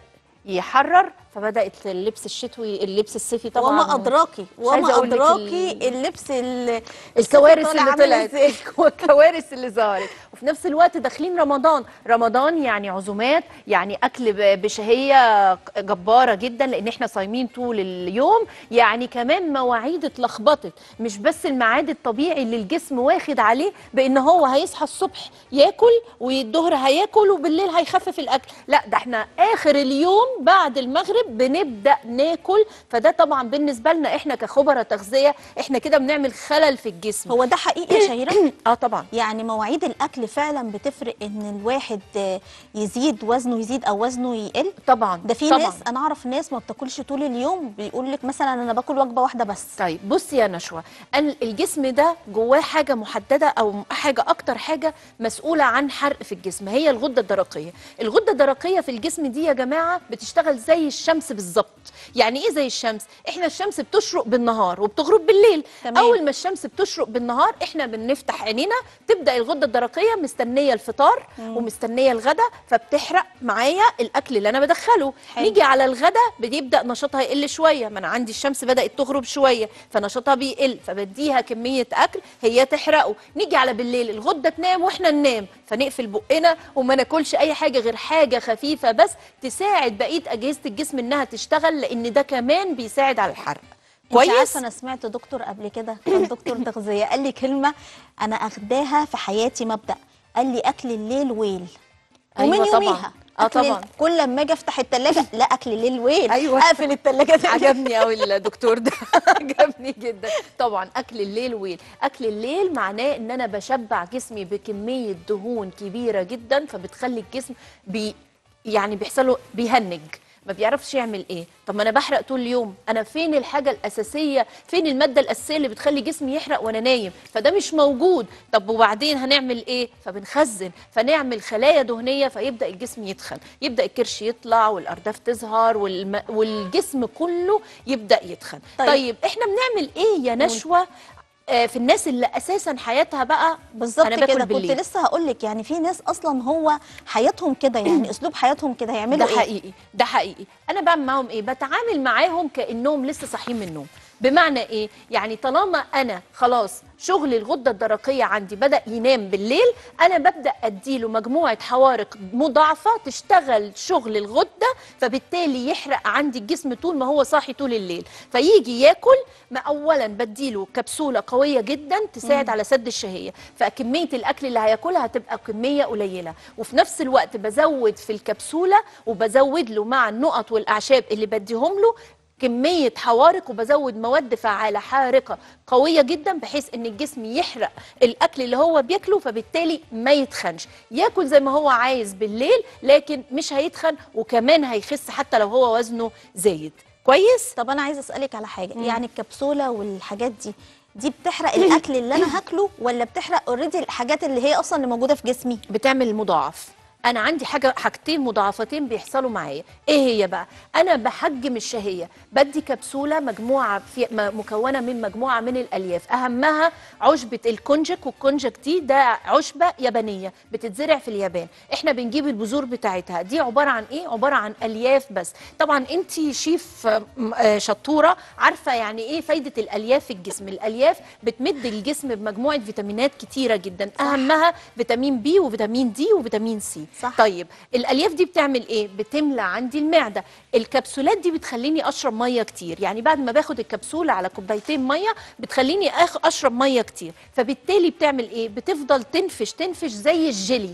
يحرر فبدات اللبس الشتوي اللبس الصيفي طبعا وما ادراكي مش عايزة وما أقول لك ادراكي ال- اللبس ال- الكوارث طالع اللي عامل طلعت إزاي. والكوارث اللي ظهرت وفي نفس الوقت داخلين رمضان رمضان يعني عزومات يعني اكل ب- بشهيه جباره جدا لان احنا صايمين طول اليوم يعني كمان مواعيد اتلخبطت مش بس الميعاد الطبيعي اللي الجسم واخد عليه بان هو هيصحى الصبح ياكل والظهر هياكل وبالليل هيخفف الاكل لا ده احنا اخر اليوم بعد المغرب بنبدا ناكل فده طبعا بالنسبه لنا احنا كخبراء تغذيه احنا كده بنعمل خلل في الجسم هو ده حقيقي يا شهيره اه طبعا يعني مواعيد الاكل فعلا بتفرق ان الواحد آه، يزيد وزنه يزيد او وزنه يقل طبعا ده في طبعا. ناس انا اعرف ناس ما بتاكلش طول اليوم بيقول لك مثلا انا باكل وجبه واحده بس طيب بصي يا نشوى أن الجسم ده جواه حاجه محدده او حاجه اكتر حاجه مسؤوله عن حرق في الجسم هي الغده الدرقيه الغده الدرقيه في الجسم دي يا جماعه بتشتغل زي الشمس بالظبط يعني ايه زي الشمس احنا الشمس بتشرق بالنهار وبتغرب بالليل تمام. اول ما الشمس بتشرق بالنهار احنا بنفتح عينينا تبدا الغده الدرقيه مستنيه الفطار ومستنيه الغدا فبتحرق معايا الاكل اللي انا بدخله حلو. نيجي على الغدا بيبدا نشاطها يقل شويه ما انا عندي الشمس بدات تغرب شويه فنشاطها بيقل فبديها كميه اكل هي تحرقه نيجي على بالليل الغده تنام واحنا ننام فنقفل بقنا وما ناكلش اي حاجه غير حاجه خفيفه بس تساعد بقيه اجهزه الجسم انها تشتغل لان ده كمان بيساعد على الحرق انت كويس عارفه انا سمعت دكتور قبل كده كان دكتور تغذيه قال لي كلمه انا اخداها في حياتي مبدا قال لي اكل الليل ويل ومن أيوة طبعاً. يوميها آه أكل طبعاً. كل لما اجي افتح الثلاجه لا اكل الليل ويل أيوة. اقفل الثلاجه تاني. عجبني قوي الدكتور ده عجبني جدا طبعا اكل الليل ويل اكل الليل معناه ان انا بشبع جسمي بكميه دهون كبيره جدا فبتخلي الجسم بي يعني بيحصل له بيهنج ما بيعرفش يعمل ايه طب ما انا بحرق طول اليوم انا فين الحاجه الاساسيه فين الماده الاساسيه اللي بتخلي جسمي يحرق وانا نايم فده مش موجود طب وبعدين هنعمل ايه فبنخزن فنعمل خلايا دهنيه فيبدا الجسم يتخن يبدا الكرش يطلع والارداف تظهر والم... والجسم كله يبدا يتخن طيب. طيب, طيب احنا بنعمل ايه يا نشوى آه في الناس اللي اساسا حياتها بقى بالظبط أنا باكل كده كنت بالليل. لسه هقول لك يعني في ناس اصلا هو حياتهم كده يعني اسلوب حياتهم كده هيعملوا ده ايه حقيقي ده حقيقي انا بعمل معاهم ايه بتعامل معاهم كانهم لسه صاحيين من النوم بمعنى ايه يعني طالما انا خلاص شغل الغده الدرقيه عندي بدا ينام بالليل انا ببدا اديله مجموعه حوارق مضاعفه تشتغل شغل الغده فبالتالي يحرق عندي الجسم طول ما هو صاحي طول الليل فيجي ياكل ما اولا بديله كبسوله قويه جدا تساعد على سد الشهيه فكميه الاكل اللي هياكلها هتبقى كميه قليله وفي نفس الوقت بزود في الكبسوله وبزود له مع النقط والاعشاب اللي بديهم له كمية حوارق وبزود مواد فعالة حارقة قوية جدا بحيث ان الجسم يحرق الاكل اللي هو بياكله فبالتالي ما يتخنش ياكل زي ما هو عايز بالليل لكن مش هيتخن وكمان هيخس حتى لو هو وزنه زايد كويس طب انا عايزه اسالك على حاجه يعني الكبسوله والحاجات دي دي بتحرق الاكل اللي انا هاكله ولا بتحرق اوريدي الحاجات اللي هي اصلا اللي موجوده في جسمي بتعمل المضاعف انا عندي حاجه حاجتين مضاعفتين بيحصلوا معايا ايه هي بقى انا بحجم الشهيه بدي كبسوله مجموعه في م- مكونه من مجموعه من الالياف اهمها عشبه الكونجك والكونجك دي ده عشبه يابانيه بتتزرع في اليابان احنا بنجيب البذور بتاعتها دي عباره عن ايه عباره عن الياف بس طبعا انت شيف آه، م- آه، شطوره عارفه يعني ايه فايده الالياف في الجسم الالياف بتمد الجسم بمجموعه فيتامينات كتيره جدا اهمها فيتامين بي وفيتامين دي وفيتامين سي صح. طيب الالياف دي بتعمل ايه بتملى عندي المعده الكبسولات دي بتخليني اشرب ميه كتير يعني بعد ما باخد الكبسوله على كوبايتين ميه بتخليني أخ اشرب ميه كتير فبالتالي بتعمل ايه بتفضل تنفش تنفش زي الجيلي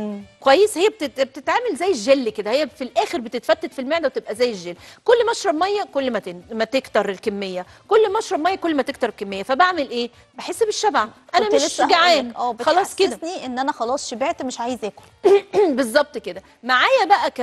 كويس هي بتت... بتتعامل زي الجل كده هي في الاخر بتتفتت في المعده وتبقى زي الجل كل ما اشرب ميه كل ما تن... ما تكتر الكميه كل ما اشرب ميه كل ما تكتر الكميه فبعمل ايه بحس بالشبع انا كنت مش لسه جعان هقولك، اه خلاص كده بتحسسني ان انا خلاص شبعت مش عايزه اكل بالظبط كده معايا بقى كمان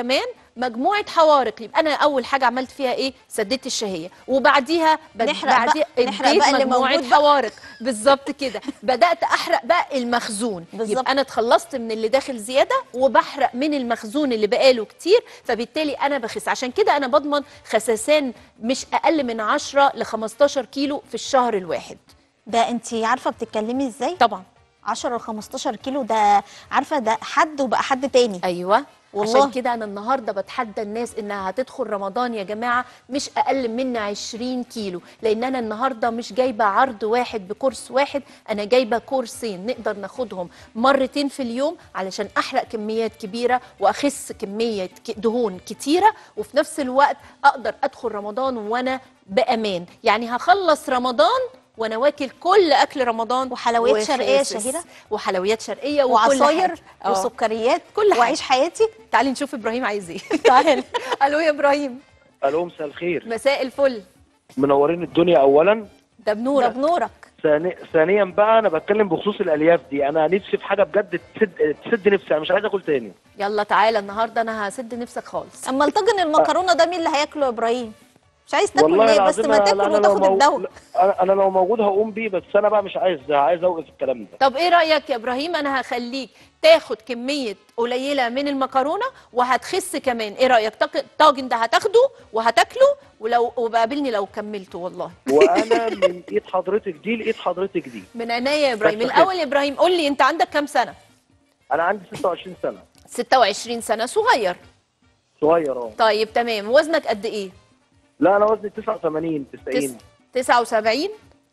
مجموعه حوارق يبقى انا اول حاجه عملت فيها ايه سددت الشهيه وبعديها بد- نحرق بقى- بعديها نحرق اديت بقى اللي مجموعه موجود بقى. حوارق بالظبط كده بدات احرق بقى المخزون بالظبط. يبقى انا اتخلصت من اللي داخل زياده وبحرق من المخزون اللي بقاله كتير فبالتالي انا بخس عشان كده انا بضمن خسسان مش اقل من 10 ل 15 كيلو في الشهر الواحد ده انت عارفه بتتكلمي ازاي طبعا 10 ل 15 كيلو ده عارفه ده حد وبقى حد تاني ايوه والله. عشان كده انا النهارده بتحدى الناس انها هتدخل رمضان يا جماعه مش اقل من 20 كيلو لان انا النهارده مش جايبه عرض واحد بكورس واحد انا جايبه كورسين نقدر ناخدهم مرتين في اليوم علشان احرق كميات كبيره واخس كميه ك- دهون كتيره وفي نفس الوقت اقدر ادخل رمضان وانا بامان يعني هخلص رمضان وانا واكل كل اكل رمضان وحلويات شرقية وخاسس. شهيرة؟ وحلويات شرقيه وكل وعصاير حاجة. آه. وسكريات كل حاجة. واعيش حياتي تعالي نشوف ابراهيم عايز ايه تعالي الو يا ابراهيم الو مساء الخير مساء الفل منورين الدنيا اولا ده ده بنورك بنورك ثاني... ثانيا بقى انا بتكلم بخصوص الالياف دي انا نفسي في حاجه بجد تسد تسد نفسي انا مش عايز اكل تاني يلا تعالى النهارده انا هسد نفسك خالص اما الطاجن المكرونه ده مين اللي هياكله يا ابراهيم مش عايز تاكل ليه بس العظيم ما أنا- تاكل أنا لو وتاخد مو- الدواء لا، انا انا لو موجود هقوم بيه بس انا بقى مش عايز ده عايز اوقف الكلام ده طب ايه رايك يا ابراهيم انا هخليك تاخد كميه قليله من المكرونه وهتخس كمان ايه رايك طاق- الطاجن ده هتاخده وهتاكله ولو وبقابلني لو كملته والله وانا من ايد حضرتك دي لايد حضرتك دي من عينيا يا ابراهيم بس الاول يا ابراهيم قول لي انت عندك كام سنه انا عندي 26 سنه 26 سنه صغير صغير اه طيب تمام وزنك قد ايه لا انا وزني 89 90 79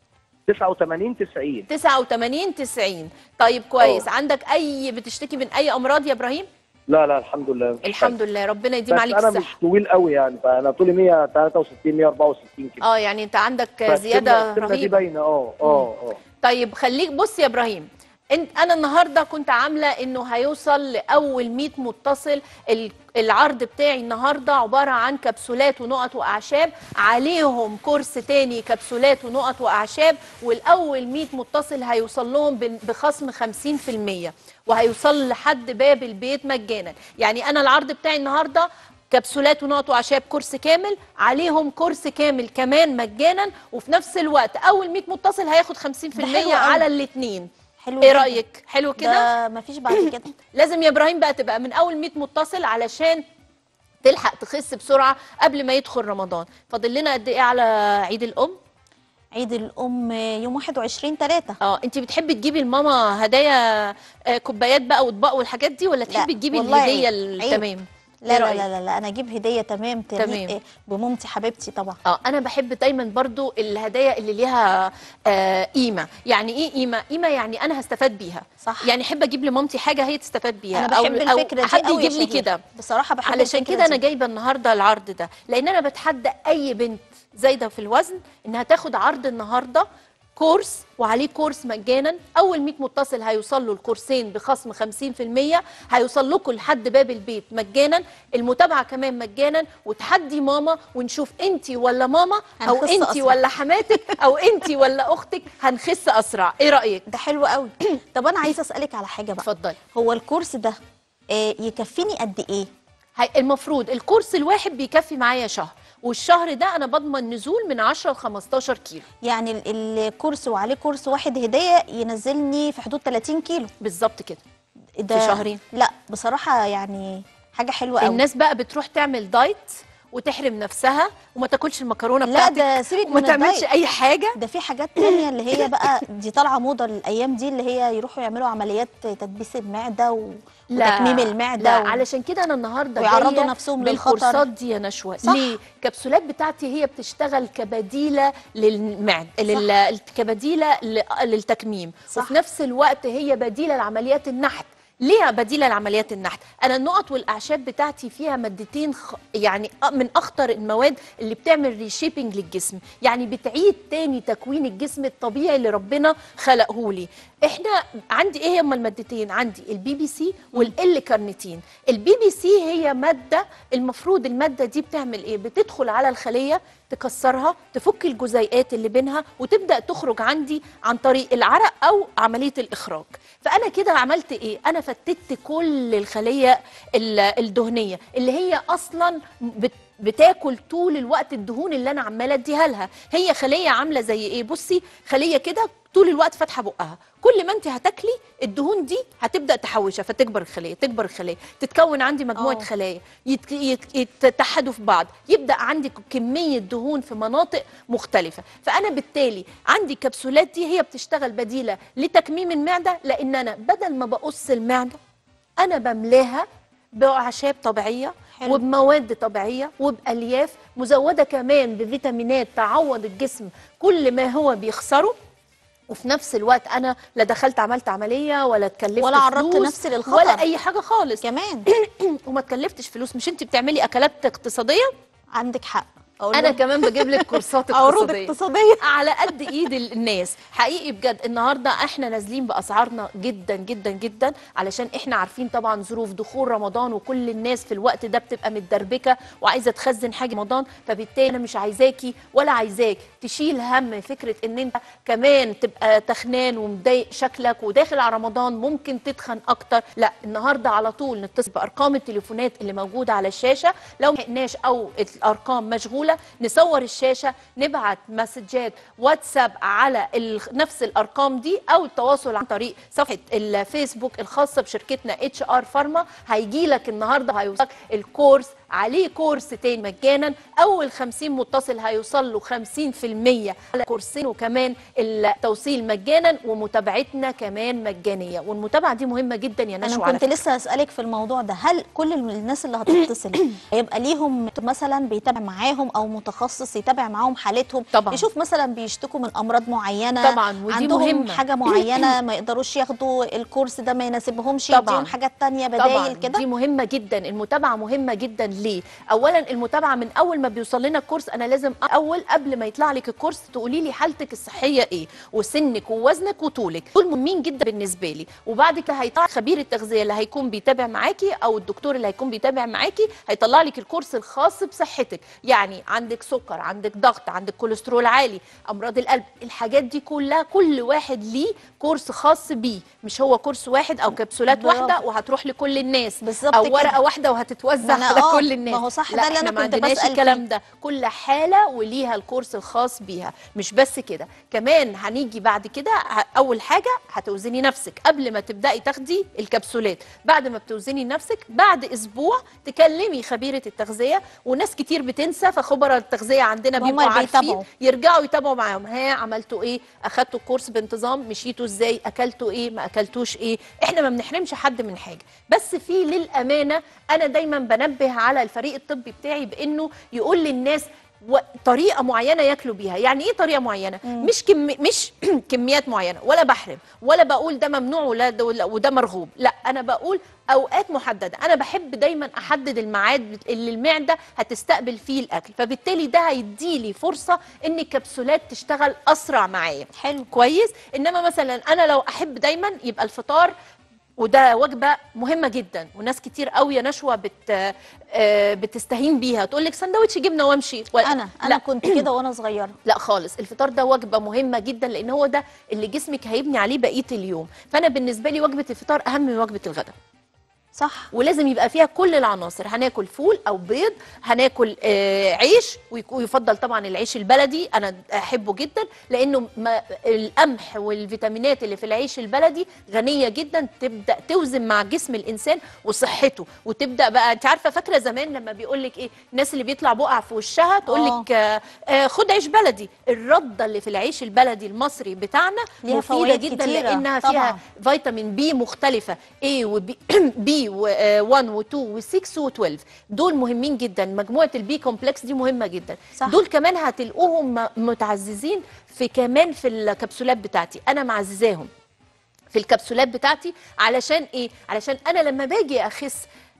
89 90 89 90 طيب كويس أوه. عندك اي بتشتكي من اي امراض يا ابراهيم لا لا الحمد لله مفيش الحمد لله ربنا حاجة. يديم بس عليك انا مش الصحه طويل قوي يعني فانا طولي 163 164 كده اه يعني انت عندك فالسمنة- زياده السمنة دي رهيبه باينه اه اه اه طيب خليك بص يا ابراهيم انت انا النهارده كنت عامله انه هيوصل لاول 100 متصل ال- العرض بتاعي النهارده عباره عن كبسولات ونقط واعشاب عليهم كورس تاني كبسولات ونقط واعشاب والاول 100 متصل هيوصل لهم بن- بخصم 50% وهيوصل لحد باب البيت مجانا يعني انا العرض بتاعي النهارده كبسولات ونقط واعشاب كورس كامل عليهم كورس كامل كمان مجانا وفي نفس الوقت اول 100 متصل هياخد 50% ده حلو قوي. على الاثنين حلو ايه جداً. رايك حلو كده ده مفيش بعد كده لازم يا ابراهيم بقى تبقى من اول 100 متصل علشان تلحق تخس بسرعه قبل ما يدخل رمضان فاضل لنا قد ايه على عيد الام عيد الام يوم 21 3 اه انت بتحبي تجيبي لماما هدايا آه، كوبايات بقى واطباق والحاجات دي ولا تحبي تجيبي والله الهديه عيب. عيب. التمام لا إيه لا, رأيك؟ لا لا لا انا اجيب هديه تمام تمام. تليق بمامتي حبيبتي طبعا اه انا بحب دايما برضو الهدايا اللي ليها آه قيمه يعني ايه قيمه قيمه يعني انا هستفاد بيها صح. يعني احب اجيب لمامتي حاجه هي تستفاد بيها انا بحب أو الفكره دي حد قوي يا يجيب لي شهيرة. كده بصراحه بحب علشان الفكرة كده انا دي. جايبه النهارده العرض ده لان انا بتحدى اي بنت زايده في الوزن انها تاخد عرض النهارده كورس وعليه كورس مجانا اول 100 متصل هيوصل له الكورسين بخصم 50% هيوصل لكم لحد باب البيت مجانا المتابعه كمان مجانا وتحدي ماما ونشوف انت ولا ماما او هنخس انت أسرع. ولا حماتك او انت ولا اختك هنخس اسرع ايه رايك ده حلو قوي طب انا عايزه اسالك على حاجه بقى اتفضلي هو الكورس ده آه، يكفيني قد ايه هي المفروض الكورس الواحد بيكفي معايا شهر والشهر ده انا بضمن نزول من 10 ل 15 كيلو يعني ال- الكورس وعليه كورس واحد هديه ينزلني في حدود 30 كيلو بالظبط كده ده في شهرين. لا بصراحه يعني حاجه حلوه قوي الناس بقى بتروح تعمل دايت وتحرم نفسها وما تاكلش المكرونه لا بتاعتك ده سيبك وما من تعملش الدايت اي حاجه ده في حاجات تانية اللي هي بقى دي طالعه موضه الايام دي اللي هي يروحوا يعملوا عمليات تدبيس المعده و... وتكميم المعده لا و... علشان كده انا النهارده ويعرضوا جاية نفسهم للخطر. بالكورسات دي يا نشوى صح. ليه الكبسولات بتاعتي هي بتشتغل كبديله للمعد لل... كبديله ل... للتكميم صح. وفي نفس الوقت هي بديله لعمليات النحت ليه بديله لعمليات النحت انا النقط والاعشاب بتاعتي فيها مادتين خ... يعني أ- من اخطر المواد اللي بتعمل ريشيبنج للجسم يعني بتعيد تاني تكوين الجسم الطبيعي اللي ربنا خلقه لي احنا عندي ايه هما المادتين عندي البي بي سي والال كارنيتين البي بي سي هي ماده المفروض الماده دي بتعمل ايه بتدخل على الخليه تكسرها تفك الجزيئات اللي بينها وتبدا تخرج عندي عن طريق العرق او عمليه الاخراج فانا كده عملت ايه انا فتت كل الخليه ال- الدهنيه اللي هي اصلا بت بتاكل طول الوقت الدهون اللي انا عماله اديها لها هي خليه عامله زي ايه بصي خليه كده طول الوقت فاتحه بقها كل ما انت هتاكلي الدهون دي هتبدا تحوشها فتكبر الخليه تكبر الخليه تتكون عندي مجموعه آه. خلايا يت- يت- يتحدوا في بعض يبدا عندك كميه دهون في مناطق مختلفه فانا بالتالي عندي الكبسولات دي هي بتشتغل بديله لتكميم المعده لان انا بدل ما بقص المعده انا بملاها باعشاب طبيعيه حلو. وبمواد طبيعيه وبالياف مزوده كمان بفيتامينات تعوض الجسم كل ما هو بيخسره وفي نفس الوقت انا لا دخلت عملت عمليه ولا اتكلفت ولا عرضت فلوس نفسي للخطر. ولا اي حاجه خالص كمان وما اتكلفتش فلوس مش انت بتعملي اكلات اقتصاديه عندك حق أقول انا لهم كمان بجيب لك كورسات عروض اقتصاديه اقتصاديه على قد ايد الناس حقيقي بجد النهارده احنا نازلين باسعارنا جدا جدا جدا علشان احنا عارفين طبعا ظروف دخول رمضان وكل الناس في الوقت ده بتبقى متدربكه وعايزه تخزن حاجه رمضان فبالتالي انا مش عايزاكي ولا عايزاك تشيل هم فكره ان انت كمان تبقى تخنان ومضايق شكلك وداخل على رمضان ممكن تتخن اكتر لا النهارده على طول نتصل بارقام التليفونات اللي موجوده على الشاشه لو ما لحقناش او الارقام مشغوله نصور الشاشه نبعت مسجات واتساب على ال- نفس الارقام دي او التواصل عن طريق صفحه الفيسبوك الخاصه بشركتنا اتش ار فارما هيجي لك النهارده هيوصلك الكورس عليه كورس تاني مجانا اول 50 متصل هيوصل له 50% على كورسين وكمان التوصيل مجانا ومتابعتنا كمان مجانيه والمتابعه دي مهمه جدا يا نشوى انا على كنت لسه اسالك في الموضوع ده هل كل الناس اللي هتتصل هيبقى ليهم مثلا بيتابع معاهم او متخصص يتابع معاهم حالتهم طبعاً. يشوف مثلا بيشتكوا من امراض معينه طبعاً، ودي عندهم مهمة. حاجه معينه ما يقدروش ياخدوا الكورس ده ما يناسبهمش طبعاً. يديهم حاجات تانية طبعا بدايل كده دي مهمه جدا المتابعه مهمه جدا ليه اولا المتابعه من اول ما بيوصل لنا الكورس انا لازم اول قبل ما يطلع لك الكورس تقولي لي حالتك الصحيه ايه وسنك ووزنك وطولك دول مهمين جدا بالنسبه لي وبعد كده هيطلع خبير التغذيه اللي هيكون بيتابع معاكي او الدكتور اللي هيكون بيتابع معاكي هيطلع لك الكورس الخاص بصحتك يعني عندك سكر عندك ضغط عندك كوليسترول عالي امراض القلب الحاجات دي كلها كل واحد ليه كورس خاص بيه مش هو كورس واحد او كبسولات برافو. واحده وهتروح لكل الناس بالظبط او كده. ورقه واحده وهتتوزع ما أنا- على آه، كل الناس ما هو صح، لا ده اللي احنا أنا ما كنت عندناش بسأل الكلام فيه. ده كل حاله وليها الكورس الخاص بيها مش بس كده كمان هنيجي بعد كده ه- اول حاجه هتوزني نفسك قبل ما تبداي تاخدي الكبسولات بعد ما بتوزني نفسك بعد اسبوع تكلمي خبيره التغذيه وناس كتير بتنسى فخبراء التغذيه عندنا هم بيبقوا اللي عارفين بيتابعوا. يرجعوا يتابعوا معاهم ها عملتوا ايه اخدتوا الكورس بانتظام مشيتوا ازاي اكلتوا ايه ما اكلتوش ايه احنا ما بنحرمش حد من حاجه بس في للامانه انا دايما بنبه على الفريق الطبي بتاعي بانه يقول للناس و- طريقه معينه ياكلوا بيها يعني ايه طريقه معينه مش كم مش كميات معينه ولا بحرم ولا بقول ده ممنوع ولا ده ولا- وده مرغوب لا انا بقول اوقات محدده انا بحب دايما احدد الميعاد اللي المعده هتستقبل فيه الاكل فبالتالي ده هيديلي فرصه ان الكبسولات تشتغل اسرع معايا حلو كويس انما مثلا انا لو احب دايما يبقى الفطار وده وجبه مهمه جدا وناس كتير قوي يا نشوى بت آه، بتستهين بيها تقول لك سندوتش جبنه وامشي ولا- انا انا لا كنت كده وانا صغيره لا خالص الفطار ده وجبه مهمه جدا لان هو ده اللي جسمك هيبني عليه بقيه اليوم فانا بالنسبه لي وجبه الفطار اهم من وجبه الغداء صح ولازم يبقى فيها كل العناصر هناكل فول او بيض هناكل آه عيش ويك- ويفضل طبعا العيش البلدي انا احبه جدا لانه ما القمح والفيتامينات اللي في العيش البلدي غنيه جدا تبدا توزن مع جسم الانسان وصحته وتبدا بقى انت عارفه فاكره زمان لما بيقول لك ايه الناس اللي بيطلع بقع في وشها تقول لك آه آه خد عيش بلدي الرده اللي في العيش البلدي المصري بتاعنا ليها مفيده فوائد جدا كتيرة. لانها طبعاً. فيها فيتامين بي مختلفة A وبي بي و1 و2 و6 و12 دول مهمين جدا مجموعة البي كومبلكس دي مهمة جدا صح. دول كمان هتلقوهم م- متعززين في كمان في الكبسولات بتاعتي انا معززاهم في الكبسولات بتاعتي علشان ايه علشان انا لما باجي اخس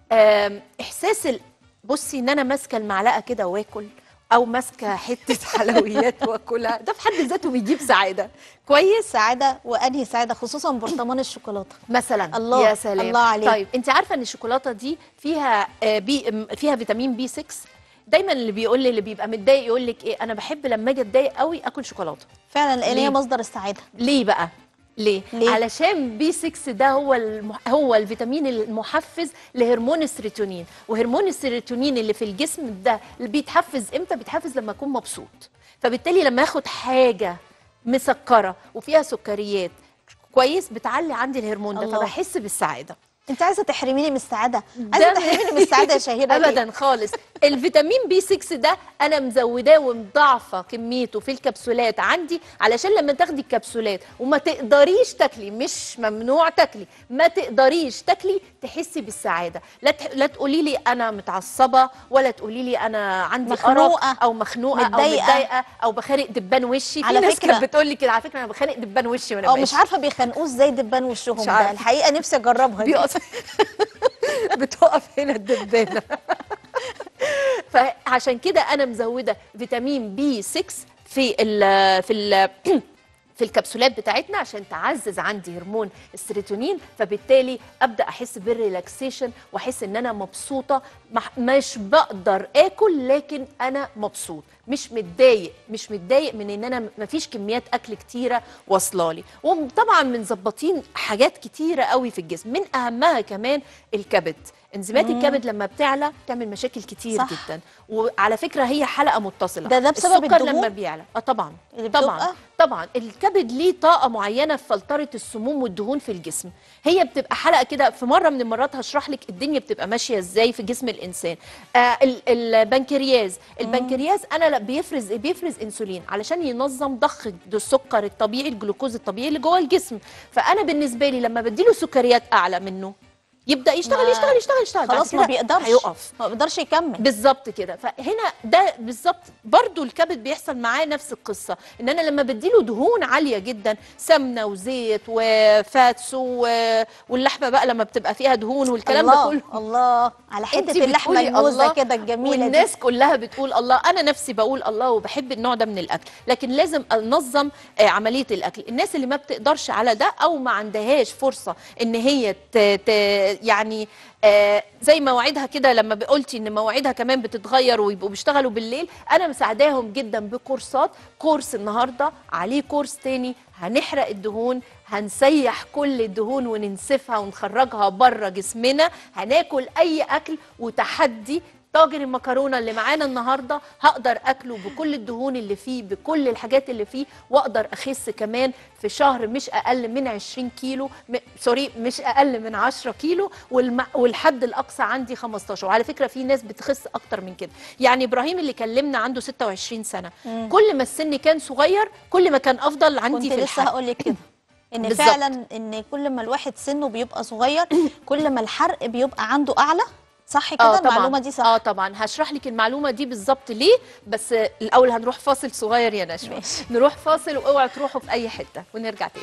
آم، احساس ال- بصي ان انا ماسكه المعلقه كده واكل او ماسكه حته حلويات واكلها ده في حد ذاته بيجيب سعاده كويس سعاده وانهي سعاده خصوصا برطمان الشوكولاته مثلا الله، يا سلام الله عليك. طيب انت عارفه ان الشوكولاته دي فيها آه، بي م- فيها فيتامين بي 6 دايما اللي بيقول لي اللي بيبقى متضايق يقول لك ايه انا بحب لما اجي اتضايق قوي اكل شوكولاته فعلا لان ليه؟ هي مصدر السعاده ليه بقى ليه؟ ليه؟ علشان بي 6 ده هو المح... هو الفيتامين المحفز لهرمون السيروتونين وهرمون السيروتونين اللي في الجسم ده اللي بيتحفز امتى بيتحفز لما اكون مبسوط فبالتالي لما اخد حاجه مسكره وفيها سكريات كويس بتعلي عندي الهرمون ده الله. فبحس بالسعاده انت عايزه تحرميني من السعاده ده- عايزه تحرميني من السعاده يا شهيره ليه؟ ابدا خالص الفيتامين بي 6 ده انا مزوداه ومضاعفه كميته في الكبسولات عندي علشان لما تاخدي الكبسولات وما تقدريش تاكلي مش ممنوع تاكلي ما تقدريش تاكلي تحسي بالسعاده لا تح... لا تقولي لي انا متعصبه ولا تقولي لي انا عندي مخنوقة، أرق او مخنوقه او متضايقة. متضايقه او بخانق دبان وشي على في ناس فكرة- كانت بتقول لي كده على فكره انا بخانق دبان وشي وانا اه مش ماشية. عارفه بيخنقوه ازاي دبان وشهم مش ده عارفة. الحقيقه نفسي اجربها دي بيقف بتقف هنا الدبانه فعشان كده انا مزوده فيتامين بي 6 في ال في ال في الكبسولات بتاعتنا عشان تعزز عندي هرمون السيروتونين فبالتالي ابدا احس بالريلاكسيشن واحس ان انا مبسوطه مح- مش بقدر اكل لكن انا مبسوط مش متضايق مش متضايق من ان انا مفيش كميات اكل كتيره واصله لي وطبعا مظبطين حاجات كتيره قوي في الجسم من اهمها كمان الكبد انزيمات الكبد لما بتعلى بتعمل مشاكل كتير صح. جدا وعلى فكره هي حلقه متصله ده- ده بسبب السكر الدهون؟ لما بيعلى اه طبعا اللي طبعا بتبقى؟ طبعا الكبد ليه طاقه معينه في فلتره السموم والدهون في الجسم هي بتبقى حلقه كده في مره من المرات هشرح لك الدنيا بتبقى ماشيه ازاي في جسم الانسان آه ال- البنكرياز البنكرياز انا لا بيفرز بيفرز انسولين علشان ينظم ضخ السكر الطبيعي الجلوكوز الطبيعي اللي جوه الجسم فانا بالنسبه لي لما بديله سكريات اعلى منه يبدا يشتغل ما- يشتغل يشتغل يشتغل بعد خلاص ما كده بيقدرش هيقف ما بيقدرش يكمل بالظبط كده فهنا ده بالظبط برضو الكبد بيحصل معاه نفس القصه ان انا لما بديله دهون عاليه جدا سمنه وزيت وفاتس و- واللحمه بقى لما بتبقى فيها دهون والكلام الله ده كله الله على انت حته اللحمه بتقولي الموزه الله كده الجميله دي والناس كلها بتقول الله انا نفسي بقول الله وبحب النوع ده من الاكل لكن لازم انظم آه، عمليه الاكل الناس اللي ما بتقدرش على ده او ما عندهاش فرصه ان هي ت... ت... يعني آه زي مواعيدها كده لما قلتي ان مواعيدها كمان بتتغير ويبقوا بيشتغلوا بالليل انا مساعداهم جدا بكورسات كورس النهارده عليه كورس تاني هنحرق الدهون هنسيح كل الدهون وننسفها ونخرجها بره جسمنا هناكل اي اكل وتحدي طاجن المكرونه اللي معانا النهارده هقدر اكله بكل الدهون اللي فيه بكل الحاجات اللي فيه واقدر اخس كمان في شهر مش اقل من 20 كيلو م... سوري مش اقل من 10 كيلو والم... والحد الاقصى عندي 15 وعلى فكره في ناس بتخس اكتر من كده يعني ابراهيم اللي كلمنا عنده 26 سنه كل ما السن كان صغير كل ما كان افضل عندي كنت في لسه الحرق هقول لك كده ان بالظبط. فعلا ان كل ما الواحد سنه بيبقى صغير كل ما الحرق بيبقى عنده اعلى صح كده اه طبعا المعلومه دي صح اه طبعا هشرح لك المعلومه دي بالظبط ليه بس آه، الاول هنروح فاصل صغير يا نشوى ماشي. نروح فاصل واوعوا تروحوا في اي حته ونرجع تاني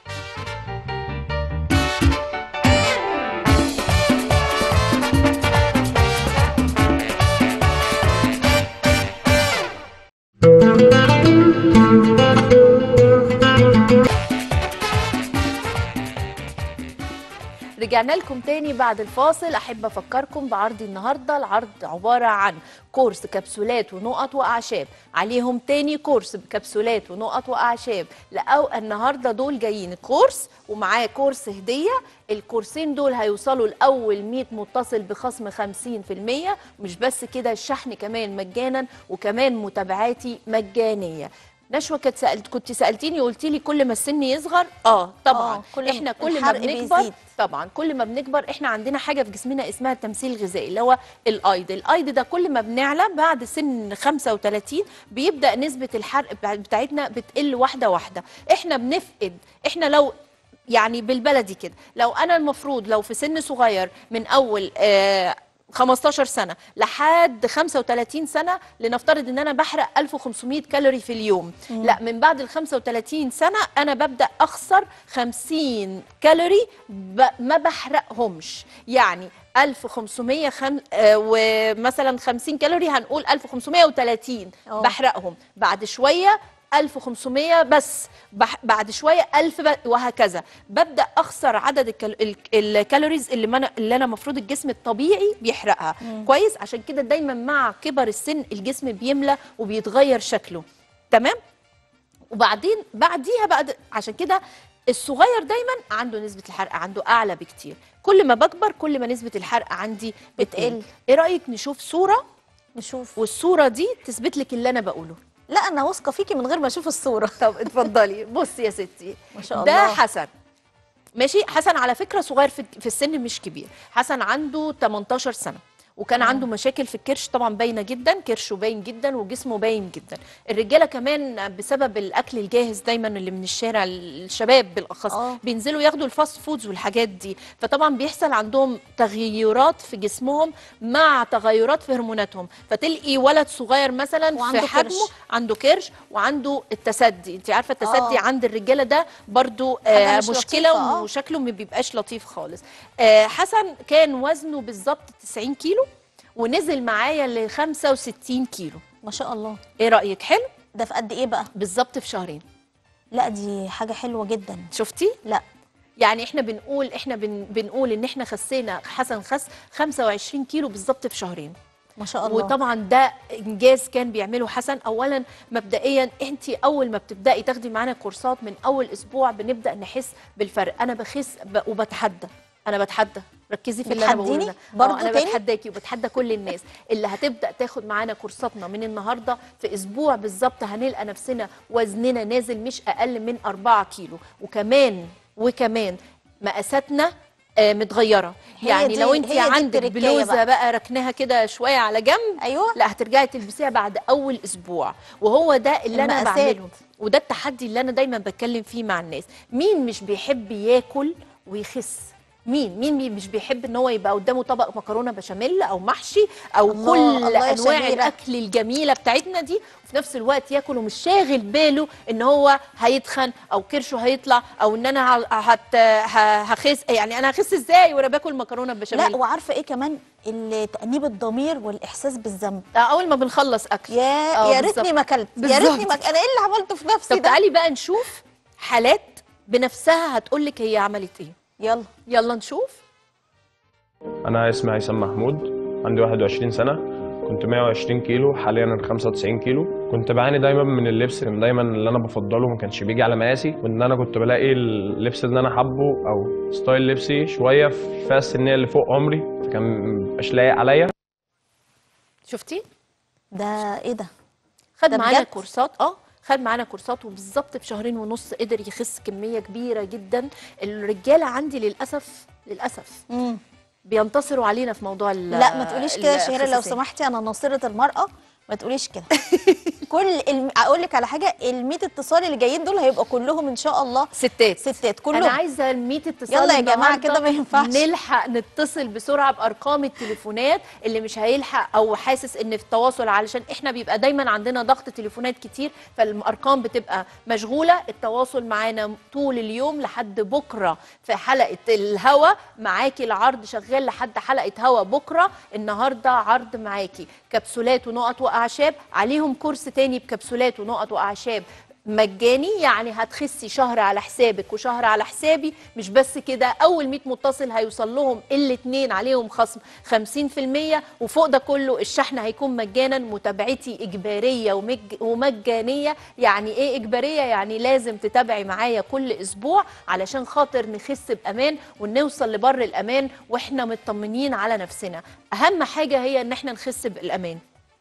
رجعنا لكم تاني بعد الفاصل احب افكركم بعرض النهارده العرض عباره عن كورس كبسولات ونقط واعشاب عليهم تاني كورس بكبسولات ونقط واعشاب لأو النهارده دول جايين كورس ومعاه كورس هديه الكورسين دول هيوصلوا لاول 100 متصل بخصم 50% مش بس كده الشحن كمان مجانا وكمان متابعاتي مجانيه نشوى كانت سألت كنت سالتيني قلتي لي كل ما السن يصغر اه طبعا آه، كل احنا كل ما الحرق بنكبر بيزيد. طبعا كل ما بنكبر احنا عندنا حاجه في جسمنا اسمها التمثيل الغذائي اللي هو الايض الايض ده كل ما بنعلى بعد سن 35 بيبدا نسبه الحرق بتاع- بتاعتنا بتقل واحده واحده احنا بنفقد احنا لو يعني بالبلدي كده لو انا المفروض لو في سن صغير من اول آه 15 سنه لحد 35 سنه لنفترض ان انا بحرق 1500 كالوري في اليوم لا من بعد ال 35 سنه انا ببدا اخسر 50 كالوري ب... ما بحرقهمش يعني 1500 خم... آه ومثلا 50 كالوري هنقول 1530 أوه. بحرقهم بعد شويه 1500 بس بح... بعد شويه 1000 ب... وهكذا ببدا اخسر عدد الكال... ال- الكالوريز اللي ما أنا... اللي انا المفروض الجسم الطبيعي بيحرقها كويس عشان كده دايما مع كبر السن الجسم بيملى وبيتغير شكله تمام وبعدين بعديها بقى د- عشان كده الصغير دايما عنده نسبه الحرق عنده اعلى بكتير كل ما بكبر كل ما نسبه الحرق عندي بتقل بتقل. ايه رايك نشوف صوره نشوف والصوره دي تثبت لك اللي انا بقوله لا انا واثقه فيكي من غير ما اشوف الصوره طب اتفضلي بصي يا ستي ما شاء ده الله. حسن ماشي حسن على فكره صغير في في السن مش كبير حسن عنده 18 سنه وكان عنده مشاكل في الكرش طبعا باينه جدا كرشه باين جدا وجسمه باين جدا الرجاله كمان بسبب الاكل الجاهز دايما اللي من الشارع الشباب بالاخص آه. بينزلوا ياخدوا الفاست فودز والحاجات دي فطبعا بيحصل عندهم تغيرات في جسمهم مع تغيرات في هرموناتهم فتلقي ولد صغير مثلا وعنده في حجمه كرش. عنده كرش وعنده التسدي انت عارفه التسدي آه. عند الرجاله ده برضو حاجة آه مش مشكله لطيفة، آه. وشكله ما بيبقاش لطيف خالص آه حسن كان وزنه بالظبط 90 كيلو ونزل معايا ل 65 كيلو ما شاء الله ايه رايك حلو ده في قد ايه بقى بالظبط في شهرين لا دي حاجه حلوه جدا شفتي لا يعني احنا بنقول احنا بن بنقول ان احنا خسينا حسن خس 25 كيلو بالظبط في شهرين ما شاء الله وطبعا ده انجاز كان بيعمله حسن اولا مبدئيا انت اول ما بتبداي تاخدي معانا كورسات من اول اسبوع بنبدا نحس بالفرق انا بخس ب... وبتحدى انا بتحدى ركزي في اللي انا بقوله بتحديني ده برضو آه، انا تاني؟ بتحداكي وبتحدى كل الناس اللي هتبدا تاخد معانا كورساتنا من النهارده في اسبوع بالظبط هنلقى نفسنا وزننا نازل مش اقل من 4 كيلو وكمان وكمان مقاساتنا آه، متغيره هي يعني دي- لو انت هي دي عندك التركية بلوزه بقى. بقى ركنها كده شويه على جنب ايوه لا هترجعي تلبسيها بعد اول اسبوع وهو ده اللي انا المقاسات. بعمله وده التحدي اللي انا دايما بتكلم فيه مع الناس مين مش بيحب ياكل ويخس مين مين بي- مش بيحب ان هو يبقى قدامه طبق مكرونه بشاميل او محشي او الله، كل الله يا انواع شهيرة. الاكل الجميله بتاعتنا دي وفي نفس الوقت ياكل ومش شاغل باله ان هو هيتخن او كرشه هيطلع او ان انا ه- هت ه- هخس يعني انا هخس ازاي وانا باكل مكرونه بشاميل لا وعارفه ايه كمان ال- تانيب الضمير والاحساس بالذنب آه، اول ما بنخلص اكل يا آه، يا بالظبط. ريتني ما اكلت يا بالظبط. ريتني ما انا ايه اللي عملته في نفسي طب ده تعالي بقى نشوف حالات بنفسها هتقول لك هي عملت ايه يلا يلا نشوف أنا اسمي هيثم محمود عندي 21 سنة كنت 120 كيلو حاليا أنا 95 كيلو كنت بعاني دايما من اللبس كان دايما اللي أنا بفضله ما كانش بيجي على مقاسي وإن أنا كنت بلاقي اللبس اللي أنا حابه أو ستايل لبسي شوية في الفئة السنية اللي فوق عمري فكان مبقاش لايق عليا شفتي ده ايه ده خد ده معانا بجد؟ كورسات اه خد معانا كورسات وبالظبط في شهرين ونص قدر يخس كميه كبيره جدا الرجاله عندي للاسف للاسف مم. بينتصروا علينا في موضوع ال- لا ما تقوليش كده يا شهيره لو الخساسية. سمحتي انا ناصره المراه ما تقوليش كده كل الم... اقول لك على حاجه ال 100 اتصال اللي جايين دول هيبقوا كلهم ان شاء الله ستات ستات كلهم انا عايزه ال 100 اتصال يلا يا جماعة النهاردة كده ما ينفعش. نلحق نتصل بسرعه بارقام التليفونات اللي مش هيلحق او حاسس ان في التواصل علشان احنا بيبقى دايما عندنا ضغط تليفونات كتير فالارقام بتبقى مشغوله التواصل معانا طول اليوم لحد بكره في حلقه الهوا معاكي العرض شغال لحد حلقه هوا بكره النهارده عرض معاكي كبسولات ونقط واعشاب عليهم كورس تاني بكبسولات ونقط واعشاب مجاني يعني هتخسي شهر على حسابك وشهر على حسابي مش بس كده اول 100 متصل هيوصل لهم الاثنين عليهم خصم 50% وفوق ده كله الشحن هيكون مجانا متابعتي اجباريه ومج ومجانيه يعني ايه اجباريه يعني لازم تتابعي معايا كل اسبوع علشان خاطر نخس بامان ونوصل لبر الامان واحنا مطمنين على نفسنا اهم حاجه هي ان احنا نخس بالامان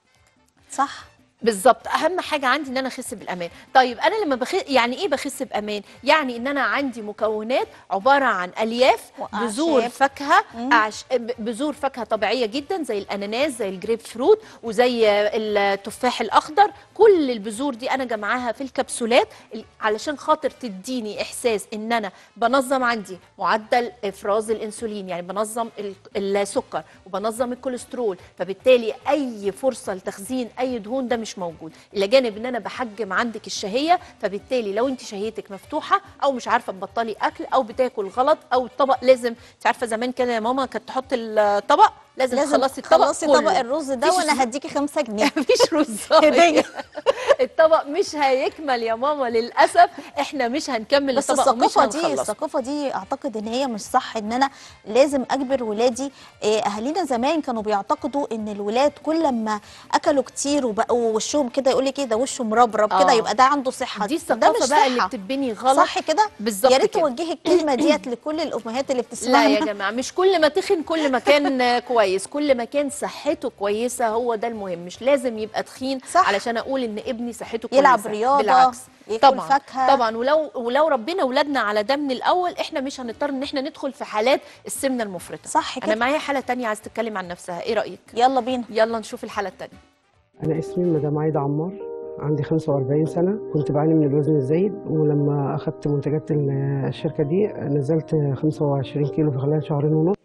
صح بالظبط اهم حاجه عندي ان انا اخس بالامان طيب انا لما بخس يعني ايه بخس بامان يعني ان انا عندي مكونات عباره عن الياف وأعشاب. بذور فاكهه مم. أعش... ب- بذور فاكهه طبيعيه جدا زي الاناناس زي الجريب فروت وزي التفاح الاخضر كل البذور دي انا جمعاها في الكبسولات ال- علشان خاطر تديني احساس ان انا بنظم عندي معدل افراز الانسولين يعني بنظم ال- السكر وبنظم الكوليسترول فبالتالي اي فرصه لتخزين اي دهون ده مش موجود الى جانب ان انا بحجم عندك الشهيه فبالتالي لو انت شهيتك مفتوحه او مش عارفه تبطلي اكل او بتاكل غلط او الطبق لازم انت عارفه زمان كده يا ماما كانت تحط الطبق لازم, لازم تخلصي الطبق تخلصي كله. طبق الرز ده مفيش وانا هديكي 5 جنيه مفيش رز هدية. الطبق مش هيكمل يا ماما للاسف احنا مش هنكمل بس الطبق ومش الثقافه دي هنخلصه الثقافه دي اعتقد ان هي مش صح ان انا لازم اجبر ولادي إيه، اهالينا زمان كانوا بيعتقدوا ان الولاد كل ما اكلوا كتير وبقوا وشهم كده يقول لك ايه ده وشه مربرب كده آه. يبقى ده عنده صحه دي ده الثقافه مش بقى اللي صحة. بتبني غلط صح كده بالظبط يا ريت كده. توجهي الكلمه ديت لكل الامهات اللي لا بتسمعنا يا جماعه مش كل ما تخن كل ما كان كويس كل ما كان صحته كويسه هو ده المهم مش لازم يبقى تخين صح. علشان اقول ان ابني صحته كويسه يلعب رياضة، بالعكس ياكل طبعا فاكهة. طبعا ولو ولو ربنا ولادنا على ده من الاول احنا مش هنضطر ان احنا ندخل في حالات السمنه المفرطه صح انا كده معايا حاله تانية عايز تتكلم عن نفسها ايه رايك يلا بينا يلا نشوف الحاله التانية أنا اسمي مدام عايدة عمار عندي 45 سنة كنت بعاني من الوزن الزايد ولما أخدت منتجات ال- الشركة دي نزلت 25 كيلو في خلال شهرين ونص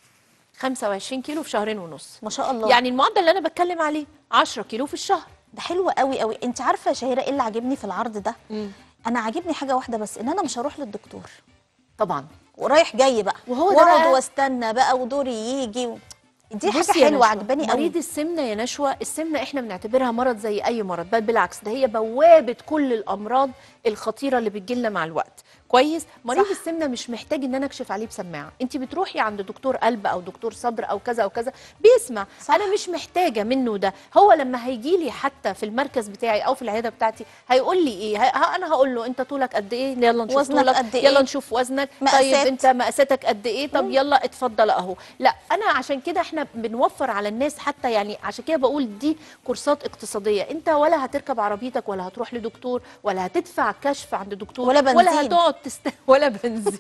25 كيلو في شهرين ونص ما شاء الله يعني المعدل اللي انا بتكلم عليه 10 كيلو في الشهر ده حلو قوي قوي انت عارفه يا شهيره ايه اللي عاجبني في العرض ده مم. انا عاجبني حاجه واحده بس ان انا مش هروح للدكتور طبعا ورايح جاي بقى وهو ده واقعد بقى- واستنى بقى ودوري يجي و... دي بصي حاجه يا حلوه نشوى، عجباني قوي مريض السمنه يا نشوى السمنه احنا بنعتبرها مرض زي اي مرض بل بالعكس ده هي بوابه كل الامراض الخطيره اللي بتجيلنا مع الوقت كويس مريض صح. السمنه مش محتاج ان انا اكشف عليه بسماعه انت بتروحي عند دكتور قلب او دكتور صدر او كذا او كذا بيسمع صح. انا مش محتاجه منه ده هو لما هيجي لي حتى في المركز بتاعي او في العياده بتاعتي هيقول لي ايه ه- ه- انا هقول له انت طولك قد ايه يلا نشوف وزنك طولك قد إيه؟ يلا نشوف وزنك طيب مقاسات. انت مقاساتك قد ايه طب يلا اتفضل اهو لا انا عشان كده احنا بنوفر على الناس حتى يعني عشان كده بقول دي كورسات اقتصاديه انت ولا هتركب عربيتك ولا هتروح لدكتور ولا هتدفع كشف عند دكتور ولا ولا بنزين. هتقعد تست... ولا بنزين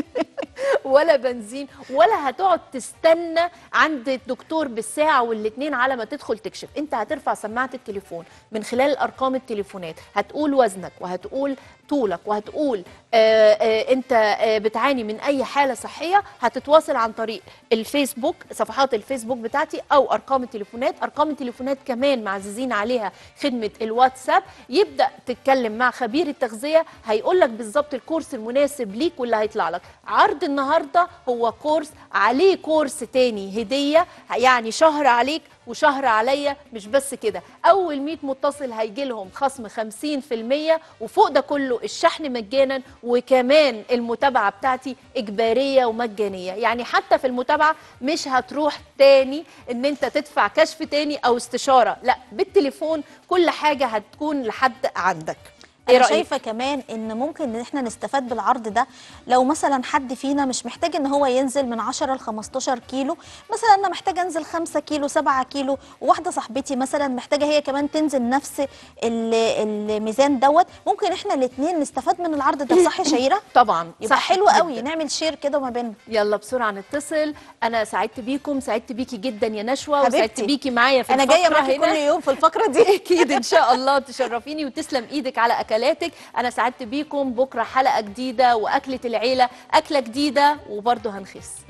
ولا بنزين ولا هتقعد تستنى عند الدكتور بالساعه والاتنين على ما تدخل تكشف انت هترفع سماعه التليفون من خلال ارقام التليفونات هتقول وزنك وهتقول طولك وهتقول آه آه انت آه بتعاني من اي حاله صحيه هتتواصل عن طريق الفيسبوك صفحات الفيسبوك بتاعتي او ارقام التليفونات ارقام التليفونات كمان معززين عليها خدمه الواتساب يبدا تتكلم مع خبير التغذيه هيقول لك بالظبط الكورس المناسب ليك واللي هيطلع لك عرض النهارده هو كورس عليه كورس تاني هديه يعني شهر عليك وشهر عليا مش بس كده اول 100 متصل هيجي لهم خصم 50% وفوق ده كله الشحن مجانا وكمان المتابعه بتاعتي اجباريه ومجانيه يعني حتى في المتابعه مش هتروح تاني ان انت تدفع كشف تاني او استشاره لا بالتليفون كل حاجه هتكون لحد عندك ايه انا رايك شايفه كمان ان ممكن ان احنا نستفاد بالعرض ده لو مثلا حد فينا مش محتاج ان هو ينزل من 10 ل 15 كيلو مثلا انا محتاجه انزل 5 كيلو 7 كيلو وواحده صاحبتي مثلا محتاجه هي كمان تنزل نفس ال- الميزان دوت ممكن احنا الاثنين نستفاد من العرض ده صح يا شيره طبعا يبقى صح حلو جداً. قوي نعمل شير كده ما بيننا يلا بسرعه نتصل انا سعدت بيكم سعدت بيكي جدا يا نشوى حبيبتي. وسعدت بيكي معايا في انا جايه الفقرة معاكي هنا. كل يوم في الفقره دي اكيد ان شاء الله تشرفيني وتسلم ايدك على اكلاتك انا سعدت بيكم بكره حلقه جديده واكله العيله اكله جديده وبرضه هنخس